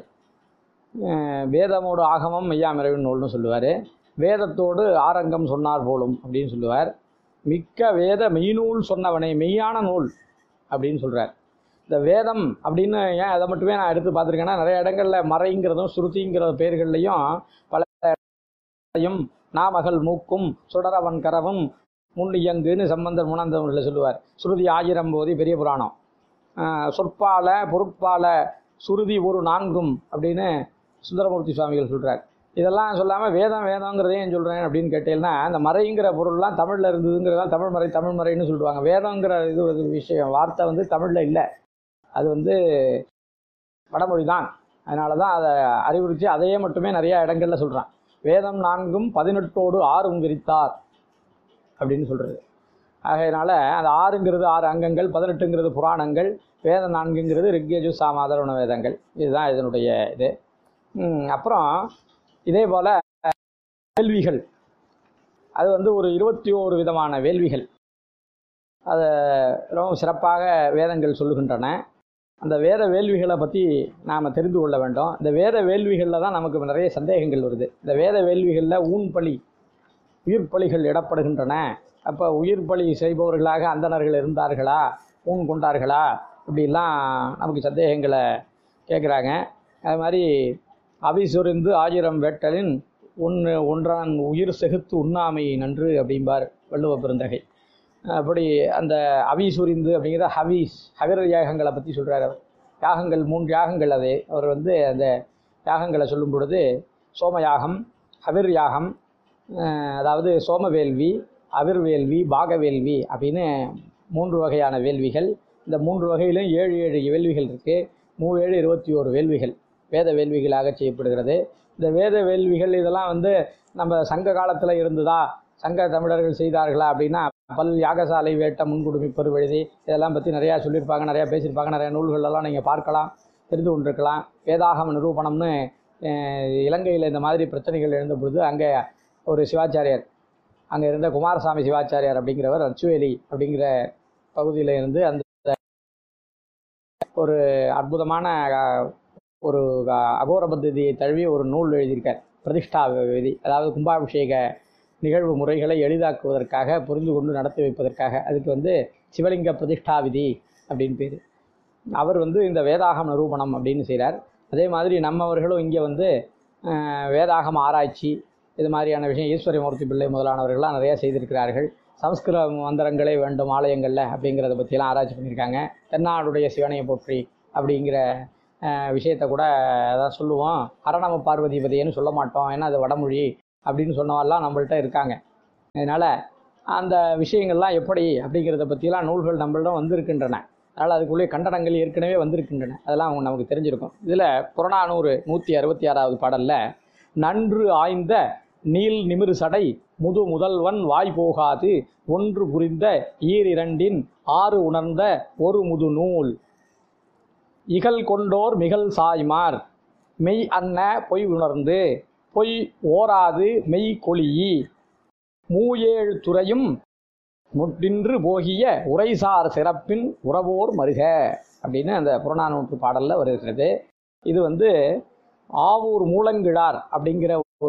அஹ் வேதமோடு ஆகமம் மெய்யாமிரவின் நூல்னு சொல்லுவார் வேதத்தோடு ஆரங்கம் சொன்னார் போலும் அப்படின்னு சொல்லுவார் மிக்க வேத மெய்நூல் சொன்னவனே மெய்யான நூல் அப்படின்னு சொல்கிறார் இந்த வேதம் அப்படின்னு ஏன் அதை மட்டுமே நான் எடுத்து பார்த்துருக்கேன்னா நிறைய இடங்களில் மறைங்கிறதும் ஸ்ருதிங்கிற பேர்கள்லையும் பல இடங்கள்லையும் நாமகள் மூக்கும் சுடரவன் கரவும் முன் இயங்குன்னு சம்பந்தர் முனந்தமிழில் சொல்லுவார் ஸ்ருதி ஆயிரம் போதி பெரிய புராணம் ஆஹ் சொற்பால பொருட்பால சுருதி ஒரு நான்கும் அப்படின்னு சுந்தரமூர்த்தி சுவாமிகள் சொல்கிறார் இதெல்லாம் சொல்லாமல் வேதம் வேதங்கிறதையும் ஏன் சொல்கிறேன் அப்படின்னு கேட்டீங்கன்னா அந்த மறைங்கிற பொருள்லாம் தமிழில் இருந்ததுங்கிறதெல்லாம் தமிழ் மறை தமிழ் மறைன்னு சொல்லுவாங்க வேதங்கிற இது ஒரு விஷயம் வார்த்தை வந்து தமிழில் இல்லை அது வந்து வடமொழி தான் அதனால தான் அதை அறிவுறுத்தி அதையே மட்டுமே நிறையா இடங்களில் சொல்கிறான் வேதம் நான்கும் பதினெட்டோடு ஆறும் விரித்தார் அப்படின்னு சொல்கிறது ஆகையினால அந்த ஆறுங்கிறது ஆறு அங்கங்கள் பதினெட்டுங்கிறது புராணங்கள் வேதம் நான்குங்கிறது ரிக்யஜு சாமாதரண வேதங்கள் இதுதான் இதனுடைய இது ம், அப்புறம் இதே போல் வேள்விகள் அது வந்து ஒரு இருபத்தி ஓரு விதமான வேள்விகள் அதை ரொம்ப சிறப்பாக வேதங்கள் சொல்லுகின்றன அந்த வேத வேள்விகளை பற்றி நாம் தெரிந்து கொள்ள வேண்டும் இந்த வேத வேள்விகளில் தான் நமக்கு நிறைய சந்தேகங்கள் வருது இந்த வேத வேள்விகளில் ஊன் பலி உயிர் பலிகள் இடப்படுகின்றன அப்போ உயிர் பலி செய்பவர்களாக அந்தணர்கள் இருந்தார்களா ஊன் கொண்டார்களா இப்படிலாம் நமக்கு சந்தேகங்களை கேட்குறாங்க அது மாதிரி அவிசுரிந்து ஆயிரம் வேட்டலின் ஒன்று ஒன்றான் உயிர் செகுத்து உண்ணாமை நன்று அப்படிம்பார் வள்ளுவ பெருந்தகை அப்படி அந்த அவி சுரிந்து அப்படிங்கிற ஹவீஸ் ஹவிர யாகங்களை பற்றி சொல்கிறார் அவர் யாகங்கள் மூன்று யாகங்கள் அது அவர் வந்து அந்த யாகங்களை சொல்லும் பொழுது சோம யாகம் ஹவிர் யாகம் அஹ் அதாவது சோமவேள்வி அவிர்வேல்வி பாகவேல்வி அப்படின்னு மூன்று வகையான வேள்விகள் இந்த மூன்று வகையிலும் ஏழு ஏழு வேள்விகள் இருக்குது மூவேழு இருபத்தி ஓரு வேள்விகள் வேத வேள்விகளாக செய்யப்படுகிறது இந்த வேத வேள்விகள் இதெல்லாம் வந்து நம்ம சங்க காலத்தில் இருந்ததா சங்க தமிழர்கள் செய்தார்களா அப்படின்னா பல் யாகசாலை வேட்ட முன்குடுமி பெருவெழுதி இதெல்லாம் பற்றி நிறையா சொல்லியிருப்பாங்க நிறையா பேசியிருப்பாங்க நிறைய நூல்களெல்லாம் நீங்கள் பார்க்கலாம் தெரிந்து கொண்டிருக்கலாம் வேதாகம நிரூபணம்னு அஹ், இலங்கையில் இந்த மாதிரி பிரச்சனைகள் எழுந்த பொழுது அங்கே ஒரு சிவாச்சாரியார் அங்கே இருந்த குமாரசாமி சிவாச்சாரியார் அப்படிங்கிறவர் அச்சுவேலி அப்படிங்கிற பகுதியில் இருந்து அந்த ஒரு அற்புதமான அஹ், ஒரு அஹ், அகோர பദ്ധதியை தழுவி ஒரு நூல் எழுதியிருக்கார் பிரதிஷ்டா விதி அதாவது கும்பாபிஷேக நிகழ்வு முறைகளை எளிதாக்குவதற்காக புரிந்து கொண்டு நடத்தி வைப்பதற்காக அதுக்கு வந்து சிவலிங்க பிரதிஷ்டா விதி அப்படின்னு பேர் அவர் வந்து இந்த வேதாகம் நிரூபணம் அப்படின்னு செய்கிறார் அதே மாதிரி நம்மவர்களும் இங்கே வந்து அஹ், வேதாகம் ஆராய்ச்சி இது மாதிரியான விஷயம் ஈஸ்வரியமூர்த்தி பிள்ளை முதலானவர்கள்லாம் நிறையா செய்திருக்கிறார்கள் சமஸ்கிருத மந்திரங்களே வேண்டும் ஆலயங்களில் அப்படிங்கிறத பற்றியெல்லாம் ஆராய்ச்சி பண்ணியிருக்காங்க தென்னாடுடைய சிவனையை போற்றி அப்படிங்கிற அஹ், விஷயத்தை கூட அதான் சொல்லுவோம் ஹரணம பார்வதிபதியன்னு சொல்ல மாட்டோம் ஏன்னா அது வடமொழி அப்படின்னு சொன்னவெல்லாம் நம்மள்ட்ட இருக்காங்க அதனால் அந்த விஷயங்கள்லாம் எப்படி அப்படிங்கிறத பற்றிலாம் நூல்கள் நம்மளிடம் வந்திருக்கின்றன அதனால் அதுக்குள்ளே கண்டனங்கள் ஏற்கனவே வந்திருக்கின்றன அதெல்லாம் அவங்க நமக்கு தெரிஞ்சிருக்கும் இதில் புறநானூறு நூற்றி அறுபத்தி ஆறாவது பாடலில் நன்று ஆய்ந்த நீல் நிமிரு சடை முது முதல்வன் வாய் போகாது ஒன்று புரிந்த ஈரிரண்டின் ஆறு உணர்ந்த ஒரு முது நூல் இகல் கொண்டோர் மிகல் சாய்மார் மெய் அன்ன பொய் உணர்ந்து பொய் ஓராது மெய் கொளியி மூஏழு துறையும் முட்டின்று போகிய உரைசார் சிறப்பின் உறவோர் மருக அப்படின்னு அந்த புறநானூற்று பாடலில் வருகிறது இது வந்து ஆவூர் மூலங்கிழார் அப்படிங்கிற ஒரு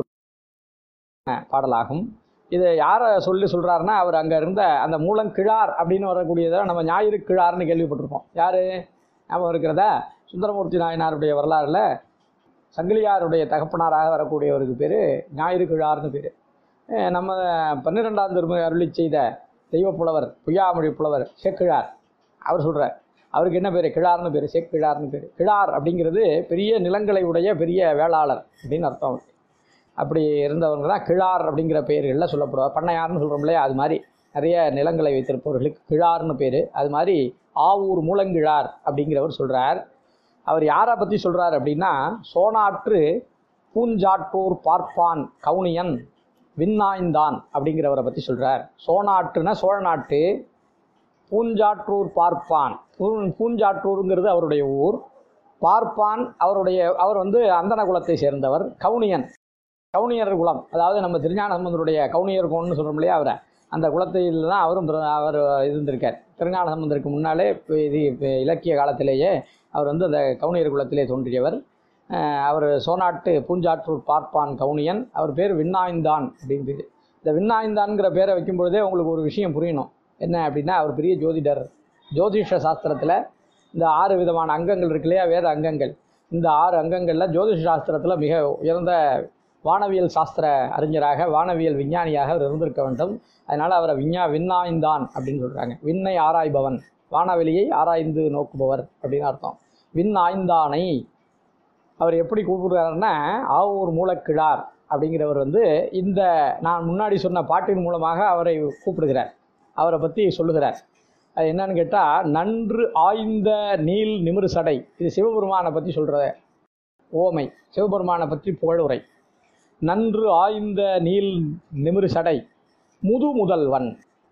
பாடலாகும் இதை யாரை சொல்லி சொல்கிறாருன்னா அவர் அங்கே இருந்த அந்த மூலங்கிழார் அப்படின்னு வரக்கூடியதை நம்ம ஞாயிறு கிழார்னு கேள்விப்பட்டிருப்போம் யார் ஞாபகம் இருக்கிறதா சுந்தரமூர்த்தி நாயனாருடைய வரலாறுல சங்கிலியாருடைய தகப்பனாராக வரக்கூடியவருக்கு பேர் ஞாயிறு கிழார்னு பேர் நம்ம பன்னிரெண்டாம் திருமுறை அருளி செய்த தெய்வப்புலவர் பொய்யாமொழி புலவர் சேக்கிழார் அவர் சொல்கிறார் அவருக்கு என்ன பேர் கிழார்னு பேர் சேக்கிழார்னு பேர் கிழார் அப்படிங்கிறது பெரிய நிலங்களை உடைய பெரிய வேளாளர் அப்படின்னு அர்த்தம் அவருக்கு. அப்படி இருந்தவங்க தான் கிழார் அப்படிங்கிற பெயர்களில் சொல்லப்படுவார் பண்ணையார்னு சொல்கிறோம் இல்லையா அது மாதிரி நிறைய நிலங்களை வைத்திருப்பவர்களுக்கு கிழார்னு பேர் அது மாதிரி ஆவூர் மூலங்கிழார் அப்படிங்கிறவர் சொல்கிறார் அவர் யாரை பற்றி சொல்கிறார் அப்படின்னா சோனாற்று பூஞ்சாற்றூர் பார்ப்பான் கவுனியன் விண்ணாய்ந்தான் அப்படிங்கிறவரை பற்றி சொல்கிறார் சோனாற்றுனா சோழ நாட்டு பூஞ்சாற்றூர் பார்ப்பான் பூ- பூஞ்சாற்றூருங்கிறது அவருடைய ஊர் பார்ப்பான் அவருடைய அவர் வந்து அந்தன குலத்தை சேர்ந்தவர் கவுனியன் கவுனியர் குலம் அதாவது நம்ம திருஞான சம்பந்தருடைய கவுனியர் குலம்னு சொல்கிறோம் இல்லையா அவரை அந்த குலத்தில் தான் அவரும் பிற- அவர் இருந்திருக்கார் திருஞான சம்பந்தருக்கு முன்னாலே இப்ப இது இப்ப இலக்கிய காலத்திலேயே அவர் வந்து அந்த கவுனியர் குலத்திலே தோன்றியவர் அஹ் அவர் சோனாட்டு பூஞ்சாற்றூர் பார்ப்பான் கவுனியன் அவர் பேர் விண்ணாய்ந்தான் அப்படின்னு பேர் இந்த விண்ணாய்ந்தான்ங்கிற பேரை வைக்கும் பொழுதே உங்களுக்கு ஒரு விஷயம் புரியணும் என்ன அப்படின்னா அவர் பெரிய ஜோதிடர் ஜோதிஷ சாஸ்திரத்தில் இந்த ஆறு விதமான அங்கங்கள் இருக்கு இல்லையா வேத அங்கங்கள் இந்த ஆறு அங்கங்களில் ஜோதிஷ சாஸ்திரத்தில் மிக உயர்ந்த வானவியல் சாஸ்திர அறிஞராக வானவியல் விஞ்ஞானியாக அவர் இருந்திருக்க வேண்டும் அதனால் அவரை விஞ்ஞா விண்ணாய்ந்தான் அப்படின்னு சொல்கிறாங்க விண்ணை ஆராய்பவன் வானவெளியை ஆராய்ந்து நோக்குபவர் அப்படின்னு அர்த்தம் விண் ஆய்ந்தானை அவர் எப்படி கூப்பிடுறாருன்னா ஆவூர் மூலக்கிழார் அப்படிங்கிறவர் வந்து இந்த நான் முன்னாடி சொன்ன பாட்டின் மூலமாக அவரை கூப்பிடுகிறார் அவரை பற்றி சொல்லுகிறார் அது என்னன்னு கேட்டால் நன்று ஆய்ந்த நீல் நிமிரு சடை இது சிவபெருமானை பற்றி சொல்கிற ஓமை சிவபெருமானை பற்றி புகழுரை நன்று ஆய்ந்த நீல் நிமிரு சடை முது முதல்வன்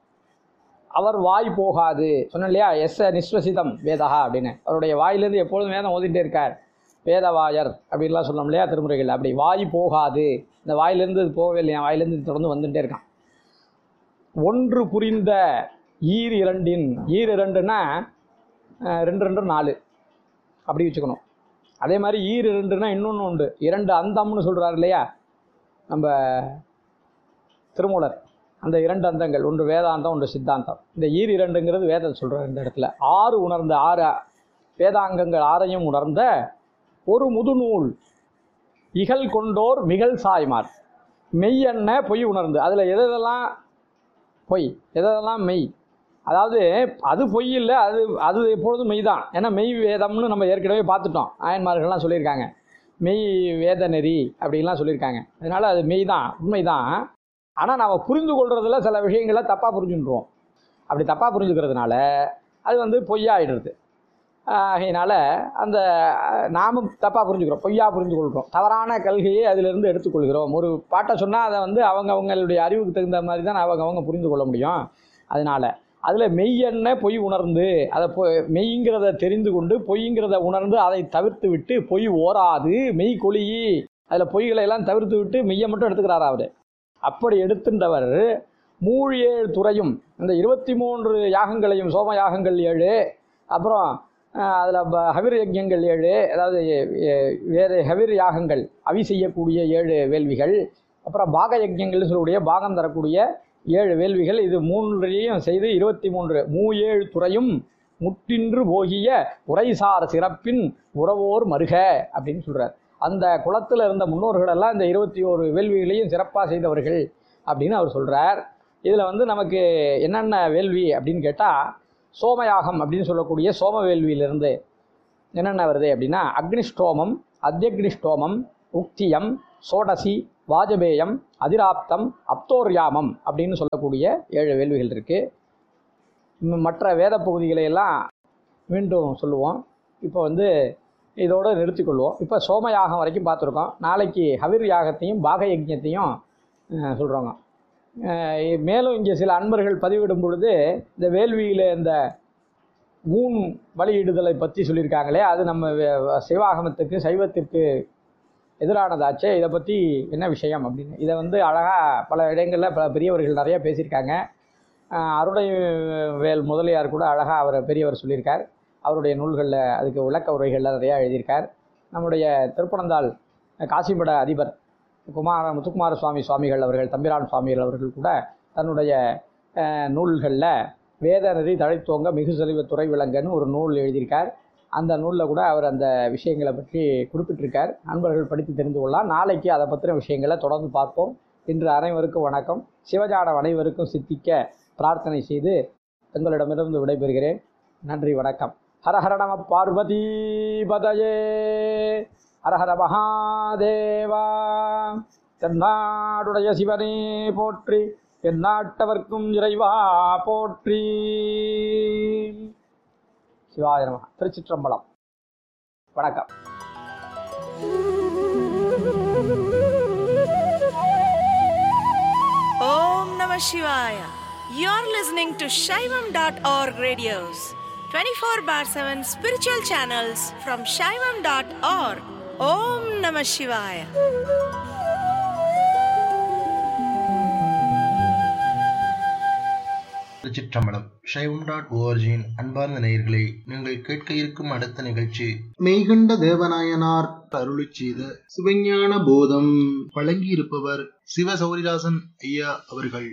அவர் வாய் போகாது சொன்னேன் இல்லையா எஸ் நிஸ்வசிதம் வேதா அப்படின்னு அவருடைய வாயிலிருந்து எப்பொழுதும் வேதம் ஓதிட்டே இருக்கார் வேதவாயர் அப்படின்லாம் சொல்லணும் இல்லையா திருமுறைகள் அப்படி வாய் போகாது இந்த வாயிலிருந்து இது போகவே இல்லையா வாயிலிருந்து இது தொடர்ந்து வந்துட்டே இருக்கான் ஒன்று புரிந்த ஈர் இரண்டின் ஈர் இரண்டுன்னா அஹ், ரெண்டு ரெண்டு நாலு அப்படி வச்சுக்கணும் அதே மாதிரி ஈர் இரண்டுன்னா இன்னொன்று உண்டு இரண்டு அந்தம்னு சொல்கிறார் இல்லையா நம்ம திருமூலர் அந்த இரண்டு அந்தங்கள் ஒன்று வேதாந்தம் ஒன்று சித்தாந்தம் இந்த ஈர் இரண்டுங்கிறது வேதம் சொல்கிறார் இந்த இடத்துல ஆறு உணர்ந்த ஆறு வேதாங்கங்கள் ஆறையும் உணர்ந்த ஒரு முதுநூல் இகல் கொண்டோர் மிகல் சாய்மார் மெய் என்ன பொய் உணர்ந்து அதில் எதெல்லாம் பொய் எதெல்லாம் மெய் அதாவது அது பொய் இல்லை அது அது எப்பொழுதும் மெய் தான் ஏன்னா மெய் வேதம்னு நம்ம ஏற்கனவே பார்த்துட்டோம் ஆயன்மார்கள்லாம் சொல்லியிருக்காங்க மெய் வேத நெறி அப்படின்லாம் சொல்லியிருக்காங்க அதனால் அது மெய் தான் உண்மை தான் ஆனால் நாம் புரிந்து கொள்றதுல சில விஷயங்களை தப்பாக புரிஞ்சுட்டுருவோம் அப்படி தப்பாக புரிஞ்சுக்கிறதுனால அது வந்து பொய்யாயிடுறது ஆகையினால அந்த அஹ், நாமும் தப்பாக புரிஞ்சுக்கிறோம் பொய்யா புரிஞ்சு கொள்கிறோம் தவறான கல்கையை அதிலிருந்து எடுத்துக்கொள்கிறோம் ஒரு பாட்டை சொன்னால் அதை வந்து அவங்க அவங்களுடைய அறிவுக்கு தகுந்த மாதிரி தான் அவங்க அவங்க புரிந்து கொள்ள முடியும் அதனால அதில் மெய் என்ன பொய் உணர்ந்து அதை பொ மெய்ங்கிறத தெரிந்து கொண்டு பொய்ங்கிறத உணர்ந்து அதை தவிர்த்து விட்டு பொய் ஓராது மெய் கொளியி அதில் பொய்களை எல்லாம் தவிர்த்து விட்டு மெய்யை மட்டும் எடுத்துக்கிறாரா அவர் அப்படி எடுத்துட்டவர் மூழியேழு துறையும் இந்த இருபத்தி மூன்று யாகங்களையும் சோம யாகங்கள் ஏழு அப்புறம் அதில் ஹவிர் யஜ்யங்கள் ஏழு அதாவது எ- வேறு ஹவிர் யாகங்கள் அவி செய்யக்கூடிய ஏழு வேள்விகள் அப்புறம் பாக யஜ்யங்கள்னு சொல்லக்கூடிய பாகம் தரக்கூடிய ஏழு வேள்விகள் இது மூன்றையும் செய்து இருபத்தி மூன்று மூஏழு துறையும் முற்றின்று போகிய உரைசார் சிறப்பின் உறவோர் மருக அப்படின்னு சொல்றார் அந்த குளத்தில் இருந்த முன்னோர்கள் எல்லாம் இந்த இருபத்தி ஓரு வேள்விகளையும் சிறப்பாக செய்தவர்கள் அப்படின்னு அவர் சொல்றார் இதில் வந்து நமக்கு என்னென்ன வேள்வி அப்படின்னு கேட்டால் சோமயாகம் அப்படின்னு சொல்லக்கூடிய சோம வேள்வியிலிருந்து என்னென்ன வருது அப்படின்னா அக்னிஷ்டோமம் அத்தியக்னிஷ்டோமம் உக்தியம் சோடசி வாஜபேயம் அதிராப்தம் அப்தோர்யாமம் அப்படின்னு சொல்லக்கூடிய ஏழு வேள்விகள் இருக்குது மற்ற வேத பகுதிகளை எல்லாம் மீண்டும் சொல்லுவோம் இப்போ வந்து இதோடு நிறுத்திக்கொள்வோம் இப்போ சோமயாகம் வரைக்கும் பார்த்துருக்கோம் நாளைக்கு ஹவிர் யாகத்தையும் பாக யஜ்ஞத்தையும் சொல்கிறோங்க மேலும் இங்கே சில அன்பர்கள் பதிவிடும் பொழுது இந்த வேள்வியில் இந்த ஊன் பலியிடுதலை பற்றி சொல்லியிருக்காங்களே அது நம்ம வே- சிவாகமத்துக்கு சைவத்திற்கு எதிரானதாச்சே இதை பற்றி என்ன விஷயம் அப்படின்னு இதை வந்து அழகாக பல இடங்களில் பல பெரியவர்கள் நிறைய பேசியிருக்காங்க ஆஹ் அருணை வேல் முதலியார் கூட அழகாக அவர் பெரியவர் சொல்லியிருக்கார் அவருடைய நூல்களில் அதுக்கு விளக்க உரைகளில் நிறையா எழுதியிருக்கார் நம்முடைய திருப்பனந்தாள் காசிமட அதிபர் குமார முத்துக்குமார சுவாமி சுவாமிகள் அவர்கள் தம்பிரான் சுவாமிகள் அவர்கள் கூட தன்னுடைய நூல்களில் வேத நெறி தழைத்தோங்க மிகு செல்வ துறை விலங்கன்னு ஒரு நூல் எழுதியிருக்கார் அந்த நூலில் கூட அவர் அந்த விஷயங்களை பற்றி குறிப்பிட்டிருக்கார் நண்பர்கள் படித்து தெரிந்து கொள்ளலாம் நாளைக்கு அதை பற்றின விஷயங்களை தொடர்ந்து பார்ப்போம் இன்று அனைவருக்கும் வணக்கம் சிவஜானம் அனைவருக்கும் சித்திக்க பிரார்த்தனை செய்து தங்களிடமிருந்து விடைபெறுகிறேன் நன்றி வணக்கம் ஹரஹர நம பார்வதி பதயே ஹரஹர மகாதேவா தென்னாடுடைய சிவனே போற்றி எந்நாட்டவர்க்கும் இறைவா போற்றி சிவாய நம திருச்சிற்றம்பலம் வணக்கம் Om Namah Shivaya. You're listening to Shaivam.org radios, 24 bar 7 spiritual channels from Shaivam.org. Om Namah Shivaya. திருச்சிற்றம்பலம் சைவம் டாட் ஓஆர்ஜியின் அன்பார்ந்த நேயர்களை நீங்கள் கேட்க இருக்கும் அடுத்த நிகழ்ச்சி மெய்கண்ட தேவநாயனார் அருளிச் செய்த சிவஞான போதம் வழங்கியிருப்பவர் சிவ சௌரிதாசன் ஐயா அவர்கள்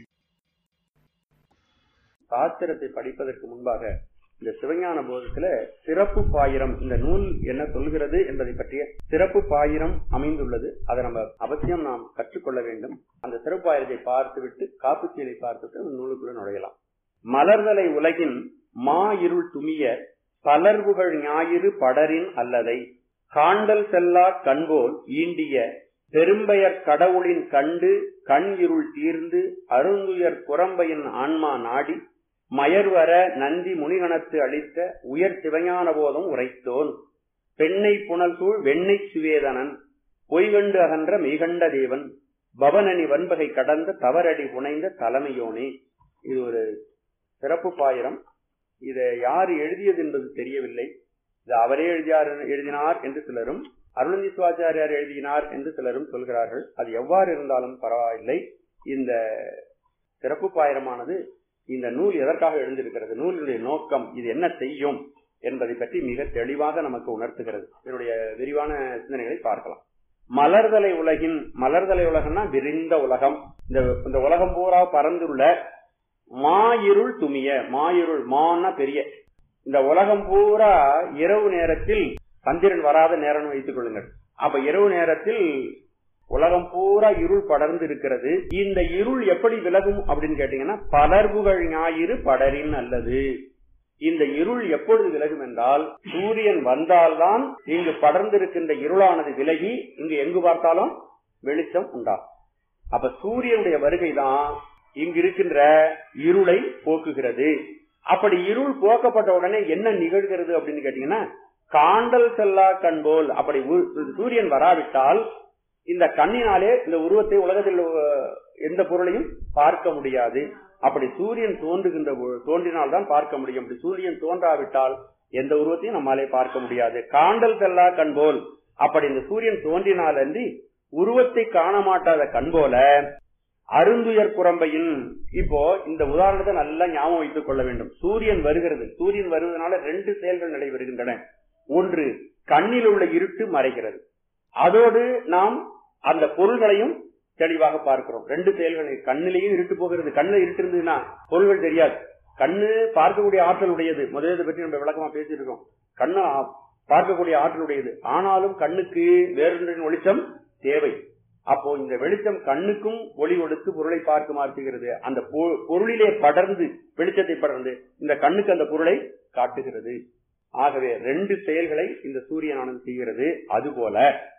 சாஸ்திரத்தை படிப்பதற்கு முன்பாக இந்த சிவஞான போதத்துல சிறப்பு பாயிரம் இந்த நூல் என்ன சொல்கிறது என்பதை பற்றிய சிறப்பு பாயிரம் அமைந்துள்ளது அதை நம்ம அவசியம் நாம் கற்றுக்கொள்ள வேண்டும் அந்த சிறப்பு பாயிரத்தை பார்த்துவிட்டு காப்புச்சீலை பார்த்துட்டு அந்த நூலுக்குள்ள நுழையலாம் மலர்தலை உலகின் மா இருள் துமிய பலர்வுகள் ஞாயிறு படரின் அல்லதை காண்டல் செல்லா கண்போல் ஈண்டிய பெரும்பெயர் கடவுளின் கண்டு கண் இருள் தீர்ந்து அருந்துயர் புறம்பையின் ஆன்மா நாடி மயர்வர நந்தி முனிகணத்து அளித்த உயர் சிவஞான போதம் உரைத்தோன் பெண்ணை புனல் சூழ் வெண்ணை சுவேதனன் பொய்கண்டு அகன்ற மெய்கண்ட தேவன் பவனனி வன்பகை கடந்த தவறடி புனைந்த தலைமையோனே இது ஒரு சிறப்பு பாயிரம் இதை யார் எழுதியது என்பது தெரியவில்லை இது அவரே எழுதியார் எழுதினார் என்று சிலரும் அருணந்தி சிவாச்சாரியார் எழுதினார் என்று சிலரும் சொல்கிறார்கள் அது எவ்வாறு இருந்தாலும் பரவாயில்லை இந்த சிறப்பு பாயிரமானது இந்த நூல் எதற்காக எழுந்திருக்கிறது நூலினுடைய நோக்கம் இது என்ன செய்யும் என்பதை பற்றி மிக தெளிவாக நமக்கு உணர்த்துகிறது இதனுடைய விரிவான சிந்தனைகளை பார்க்கலாம் மலர்தலை உலகின் மலர்தலை உலகம்னா விரிந்த உலகம் இந்த இந்த உலகம் பூரா பறந்துள்ள மாயிருள் துமிய மாயிருள் மான்னா பெரிய இந்த உலகம் பூரா இரவு நேரத்தில் சந்திரன் வராத நேரம் வைத்துக் கொள்ளுங்கள் அப்ப இரவு நேரத்தில் உலகம் பூரா இருள் படர்ந்து இருக்கிறது இந்த இருள் எப்படி விலகும் அப்படின்னு கேட்டீங்கன்னா பலர்வுகள் ஞாயிறு படரின் அல்லது இந்த இருள் எப்பொழுது விலகும் என்றால் சூரியன் வந்தால்தான் இங்கு படர்ந்திருக்கின்ற இருளானது விலகி இங்கு எங்கு பார்த்தாலும் வெளிச்சம் உண்டாகும் அப்ப சூரியனுடைய வருகை தான் இங்கு இருக்கின்ற இருளை போக்குகிறது அப்படி இருள் போக்கப்பட்ட உடனே என்ன நிகழ்கிறது அப்படின்னு கேட்டீங்கன்னா காண்டல் செல்லா கண்போல் அப்படி உ- சூரியன் வராவிட்டால் இந்த கண்ணினாலே இந்த உருவத்தை உலகத்தில் அஹ், எந்த பொருளையும் பார்க்க முடியாது அப்படி சூரியன் தோன்றுகின்ற பொ- தோன்றினால்தான் பார்க்க முடியும் அப்படி சூரியன் தோன்றாவிட்டால் எந்த உருவத்தையும் நம்மாலே பார்க்க முடியாது காண்டல் செல்லா கண்போல் அப்படி இந்த சூரியன் தோன்றினாலன்றி உருவத்தை காண மாட்டாத கண் போல அருந்துயர் குரம்பையின் இப்போ இந்த உதாரணத்தை நல்லா ஞாபகம் வைத்துக் கொள்ள வேண்டும் சூரியன் வருகிறது சூரியன் வருவதனால ரெண்டு செயல்கள் நடைபெறுகின்றன ஒன்று கண்ணில் உள்ள இருட்டு மறைகிறது அதோடு நாம் அந்த பொருள்களையும் தெளிவாக பார்க்கிறோம் ரெண்டு செயல்கள் கண்ணிலேயும் இருட்டு போகிறது கண்ணில் இருட்டு இருந்ததுன்னா பொருள்கள் தெரியாது கண்ணு பார்க்கக்கூடிய ஆற்றல் உடையது முதலியதை பற்றி நம்ம விளக்கமா பேசிட்டு இருக்கோம் கண்ணு ஆ- பார்க்கக்கூடிய ஆற்றல் உடையது ஆனாலும் கண்ணுக்கு வேறொன்றின் வெளிச்சம் தேவை அப்போ இந்த வெளிச்சம் கண்ணுக்கும் ஒளி கொடுத்து பொருளை பார்க்க மாற்றுகிறது அந்த பொ- பொருளிலே படர்ந்து வெளிச்சத்தை படர்ந்து இந்த கண்ணுக்கு அந்த பொருளை காட்டுகிறது ஆகவே ரெண்டு செயல்களை இந்த சூரியனானது செய்கிறது அதுபோல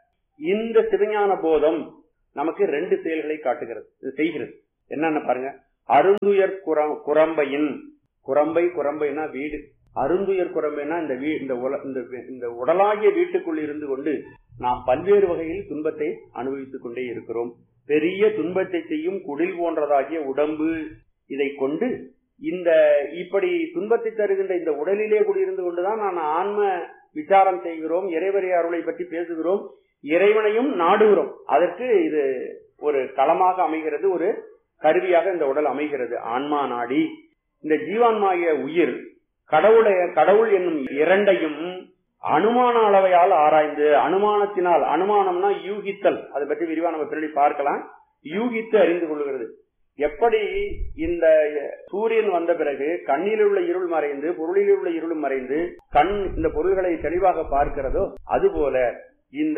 இந்த சிவஞான போதம் நமக்கு ரெண்டு செயல்களை காட்டுகிறது இது செய்கிறது என்னன்னு பாருங்க அருந்துயர் குரம் குரம்பையின் குரம்பை குரம்பைனா வீடு அருந்துயர் குரம்பைனா இந்த வீ இந்த உல- இந்த வி- இந்த உடலாகிய வீட்டுக்குள் இருந்து கொண்டு நாம் பல்வேறு வகையில் துன்பத்தை அனுபவித்துக் கொண்டே இருக்கிறோம் பெரிய துன்பத்தை செய்யும் குடில் போன்றதாகிய உடம்பு இதை கொண்டு இந்த இப்படி துன்பத்தை தருகின்ற இந்த உடலிலே குடியிருந்து கொண்டுதான் நான் ஆன்ம விசாரம் செய்கிறோம் இறைவரை அருளை பற்றி பேசுகிறோம் இறைவனையும் நாடுகிறோம் அதற்கு இது ஒரு களமாக அமைகிறது ஒரு கருவியாக இந்த உடல் அமைகிறது ஆன்மா நாடி இந்த ஜீவான்மாகிய உயிர் கடவுளை கடவுள் என்னும் இரண்டையும் அனுமான அளவையால் ஆராய்ந்து அனுமானத்தினால் அனுமானம்னா யூகித்தல் அதை பற்றி விரிவா நம்ம பின்னாடி பார்க்கலாம் யூகித்து அறிந்து கொள்கிறது எப்படி இந்த சூரியன் வந்த பிறகு கண்ணில் உள்ள இருள் மறைந்து பொருளில் உள்ள இருளும் மறைந்து கண் இந்த பொருள்களை தெளிவாக பார்க்கிறதோ அதுபோல இந்த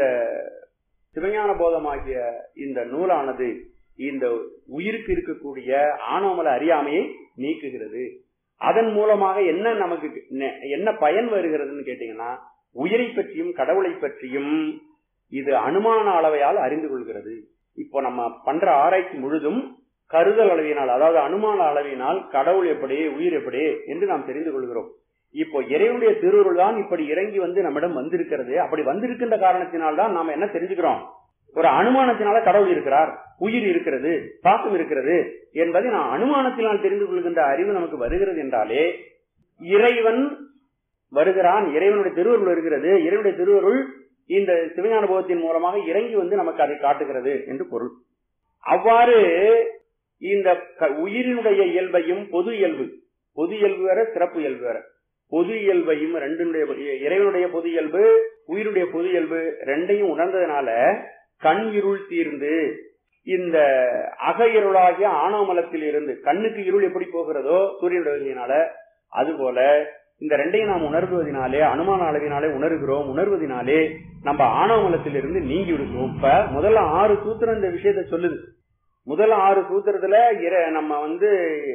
சிவஞான போதமாகிய இந்த நூலானது இந்த உயிருக்கு இருக்கக்கூடிய ஆணவமல அறியாமையை நீக்குகிறது அதன் மூலமாக என்ன நமக்கு நெ- என்ன பயன் வருகிறதுன்னு கேட்டீங்கன்னா உயிரை பற்றியும் கடவுளை பற்றியும் இது அனுமான அளவையால் அறிந்து கொள்கிறது இப்போ நம்ம பண்ற ஆராய்ச்சி முழுதும் கருதல் அளவினால் அதாவது அனுமான அளவினால் கடவுள் எப்படி உயிர் எப்படி என்று நாம் தெரிந்து கொள்கிறோம் இப்போ இறைவனுடைய திருவுருள் தான் இப்படி இறங்கி வந்து நம்மிடம் வந்திருக்கிறது அப்படி வந்திருக்கின்ற காரணத்தினால் தான் நாம என்ன தெரிஞ்சுக்கிறோம் ஒரு அனுமானத்தினால கடவுள் இருக்கிறார் உயிர் இருக்கிறது பாசம் இருக்கிறது என்பதை நான் அனுமானத்தினால் தெரிந்து கொள்கின்ற அறிவு நமக்கு வருகிறது என்றாலே இறைவன் வருகிறான் இறைவனுடைய திருவருள் வருகிறது இறைவனுடைய திருவருள் இந்த சிவஞான போகத்தின் மூலமாக இறங்கி வந்து நமக்கு அதை காட்டுகிறது என்று பொருள் அவ்வாறு இந்த க- உயிரினுடைய இயல்பையும் பொது இயல்பு பொது இயல்பு வேற சிறப்பு இயல்பு வேற பொது இயல்பையும் ரெண்டுடைய இறைவனுடைய பொது இயல்பு உயிருடைய பொது இயல்பு ரெண்டையும் உணர்ந்ததுனால கண் இருள் தீர்ந்து இந்த அக இருளாகிய ஆணவமலத்தில் இருந்து கண்ணுக்கு இருள் எப்படி போகிறதோ சூரியனுடைய வருகையினால அதுபோல இந்த ரெண்டையும் நாம் உணர்வதனாலே அனுமான அளவினாலே உணர்கிறோம் உணர்வதனாலே நம்ம ஆணவமலத்தில் இருந்து நீங்கி விடுகிறோம் இப்ப முதல்ல ஆறு சூத்திரம் இந்த விஷயத்தை சொல்லுது முதல் ஆறு சூத்திரத்துல இர- நம்ம வந்து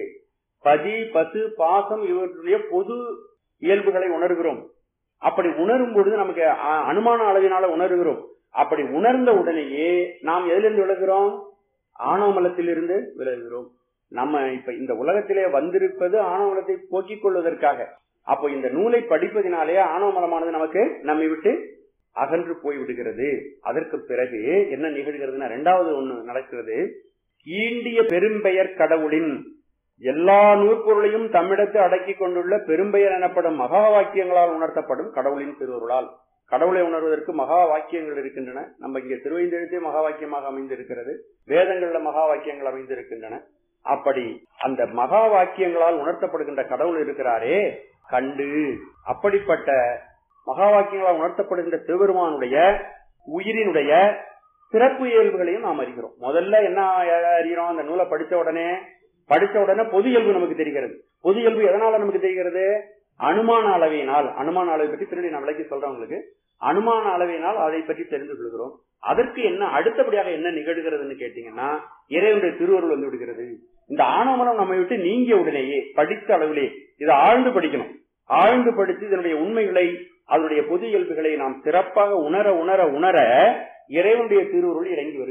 பதி பசு பாசம் இவற்றுடைய பொது இயல்புகளை உணர்கிறோம் அப்படி உணரும் பொழுது நமக்கு அ- அனுமான அளவினால உணர்கிறோம் அப்படி உணர்ந்த உடனேயே நாம் எதிலிருந்து விலகிறோம் ஆணவமலத்திலிருந்து விலகுகிறோம் நம்ம இப்ப இந்த உலகத்திலே வந்திருப்பது ஆணவமலத்தை போக்கிக் கொள்வதற்காக அப்போ இந்த நூலை படிப்பதினாலே ஆணவமலமானது நமக்கு நம்மை விட்டு அகன்று போய் விடுகிறது அதற்கு பிறகு என்ன நிகழ்கிறதுன்னா ரெண்டாவது ஒண்ணு நடக்கிறது ஈண்டிய பெரும்பெயர் கடவுளின் எல்லா நூற்பொருளையும் தம்மிடத்து அடக்கிக் கொண்டுள்ள பெரும்பெயர் எனப்படும் மகா வாக்கியங்களால் உணர்த்தப்படும் கடவுளின் திருவருளால் கடவுளை உணர்வதற்கு மகா வாக்கியங்கள் இருக்கின்றன நம்ம இங்கே திருவைந்தெழுத்தே மகா வாக்கியமாக அமைந்திருக்கிறது வேதங்கள்ல மகா வாக்கியங்கள் அமைந்திருக்கின்றன அப்படி அந்த மகா வாக்கியங்களால் உணர்த்தப்படுகின்ற கடவுள் இருக்கிறாரே கண்டு அப்படிப்பட்ட மகா வாக்கியங்களால் உணர்த்தப்படுகின்ற சிவபெருமானுடைய உயிரினுடைய சிறப்பு இயல்புகளையும் நாம் அறிகிறோம் முதல்ல என்ன அறிகிறோம் அந்த நூலை படிச்ச உடனே படிச்ச உடனே பொது இயல்பு நமக்கு தெரிகிறது பொது இயல்பு எதனால நமக்கு தெரிகிறது அனுமான அளவினால் அனுமான அளவை பற்றி பின்னாடி நான் விளக்கி சொல்றேன் உங்களுக்கு அனுமான அளவினால் அதை பற்றி தெரிந்து கொள்கிறோம் அதற்கு என்ன அடுத்தபடியாக என்ன நிகழ்கிறதுன்னு கேட்டீங்கன்னா இறைவனுடைய திருவருள் வந்து விடுகிறது இந்த ஆணவமனம் நம்மை விட்டு நீங்கிய உடனேயே படித்த அளவிலே இதை ஆழ்ந்து படிக்கணும் ஆழ்ந்து படித்து இதனுடைய உண்மைகளை அதனுடைய பொது இயல்புகளை நாம் சிறப்பாக உணர உணர உணர இறைவனுடைய திருவுருள் இறங்கி வருகிறது அப்ப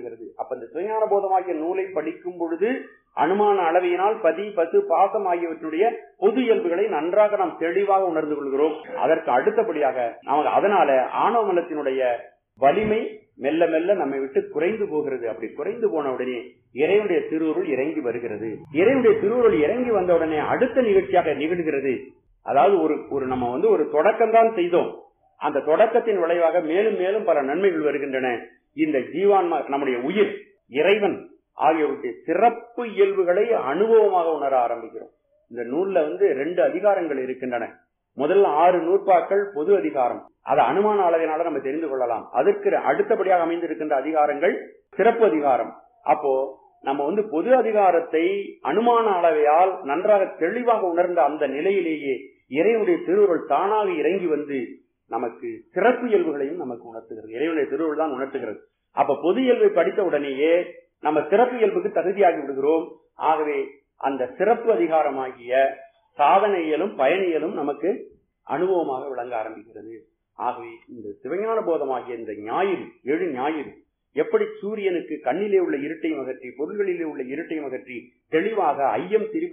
அப்ப இந்த சிவஞான போதமாகிய நூலை படிக்கும் பொழுது அனுமான அளவையினால் பதி பசு பாசம் ஆகியவற்றுடைய பொது இயல்புகளை நன்றாக நாம் தெளிவாக உணர்ந்து கொள்கிறோம் அதற்கு அடுத்தபடியாக நமக்கு அதனால ஆணவ மலத்தினுடைய வலிமை மெல்ல மெல்ல நம்மை விட்டு குறைந்து போகிறது அப்படி குறைந்து போன உடனே இறைவனுடைய திருவுருள் இறங்கி வருகிறது இறைவனுடைய திருவுருள் இறங்கி வந்த உடனே அடுத்த நிகழ்ச்சியாக நிகழ்கிறது அதாவது ஒரு ஒரு நம்ம வந்து ஒரு தொடக்கம் தான் செய்தோம் அந்த தொடக்கத்தின் விளைவாக மேலும் மேலும் பல நன்மைகள் வருகின்றன இந்த ஜீவான்மா நம்முடைய உயிர் இறைவன் ஆகியவற்றுடைய சிறப்பு இயல்புகளை அனுபவமாக உணர ஆரம்பிக்கிறோம் இந்த நூல்ல வந்து ரெண்டு அதிகாரங்கள் இருக்கின்றன முதல் ஆறு நூற்பாக்கள் பொது அதிகாரம் அதை அனுமான அளவினால நம்ம தெரிந்து கொள்ளலாம் அதற்கு அடுத்தபடியாக அமைந்திருக்கின்ற அதிகாரங்கள் சிறப்பு அதிகாரம் அப்போ நம்ம வந்து பொது அதிகாரத்தை அனுமான அளவையால் நன்றாக தெளிவாக உணர்ந்த அந்த நிலையிலேயே இறைவனுடைய திருவுருள் தானாக இறங்கி வந்து நமக்கு சிறப்பு இயல்புகளையும் நமக்கு உணர்த்துகிறது இறைவனுடைய திருவுருள் தான் உணர்த்துகிறது அப்ப பொது இயல்பை படித்த உடனேயே நம்ம சிறப்பு இயல்புக்கு தகுதியாகி விடுகிறோம் ஆகவே அந்த சிறப்பு அதிகாரமாகிய சாதனையியலும் பயனியலும் நமக்கு அனுபவமாக விளங்க ஆரம்பிக்கிறது ஆகவே இந்த சிவஞான போதமாகிய இந்த ஞாயிறு ஏழு ஞாயிறு எப்படி சூரியனுக்கு கண்ணிலே உள்ள இருட்டையும் அகற்றி பொருள்களிலே உள்ள இருட்டையும் அகற்றி தெளிவாக ஐயம் திரி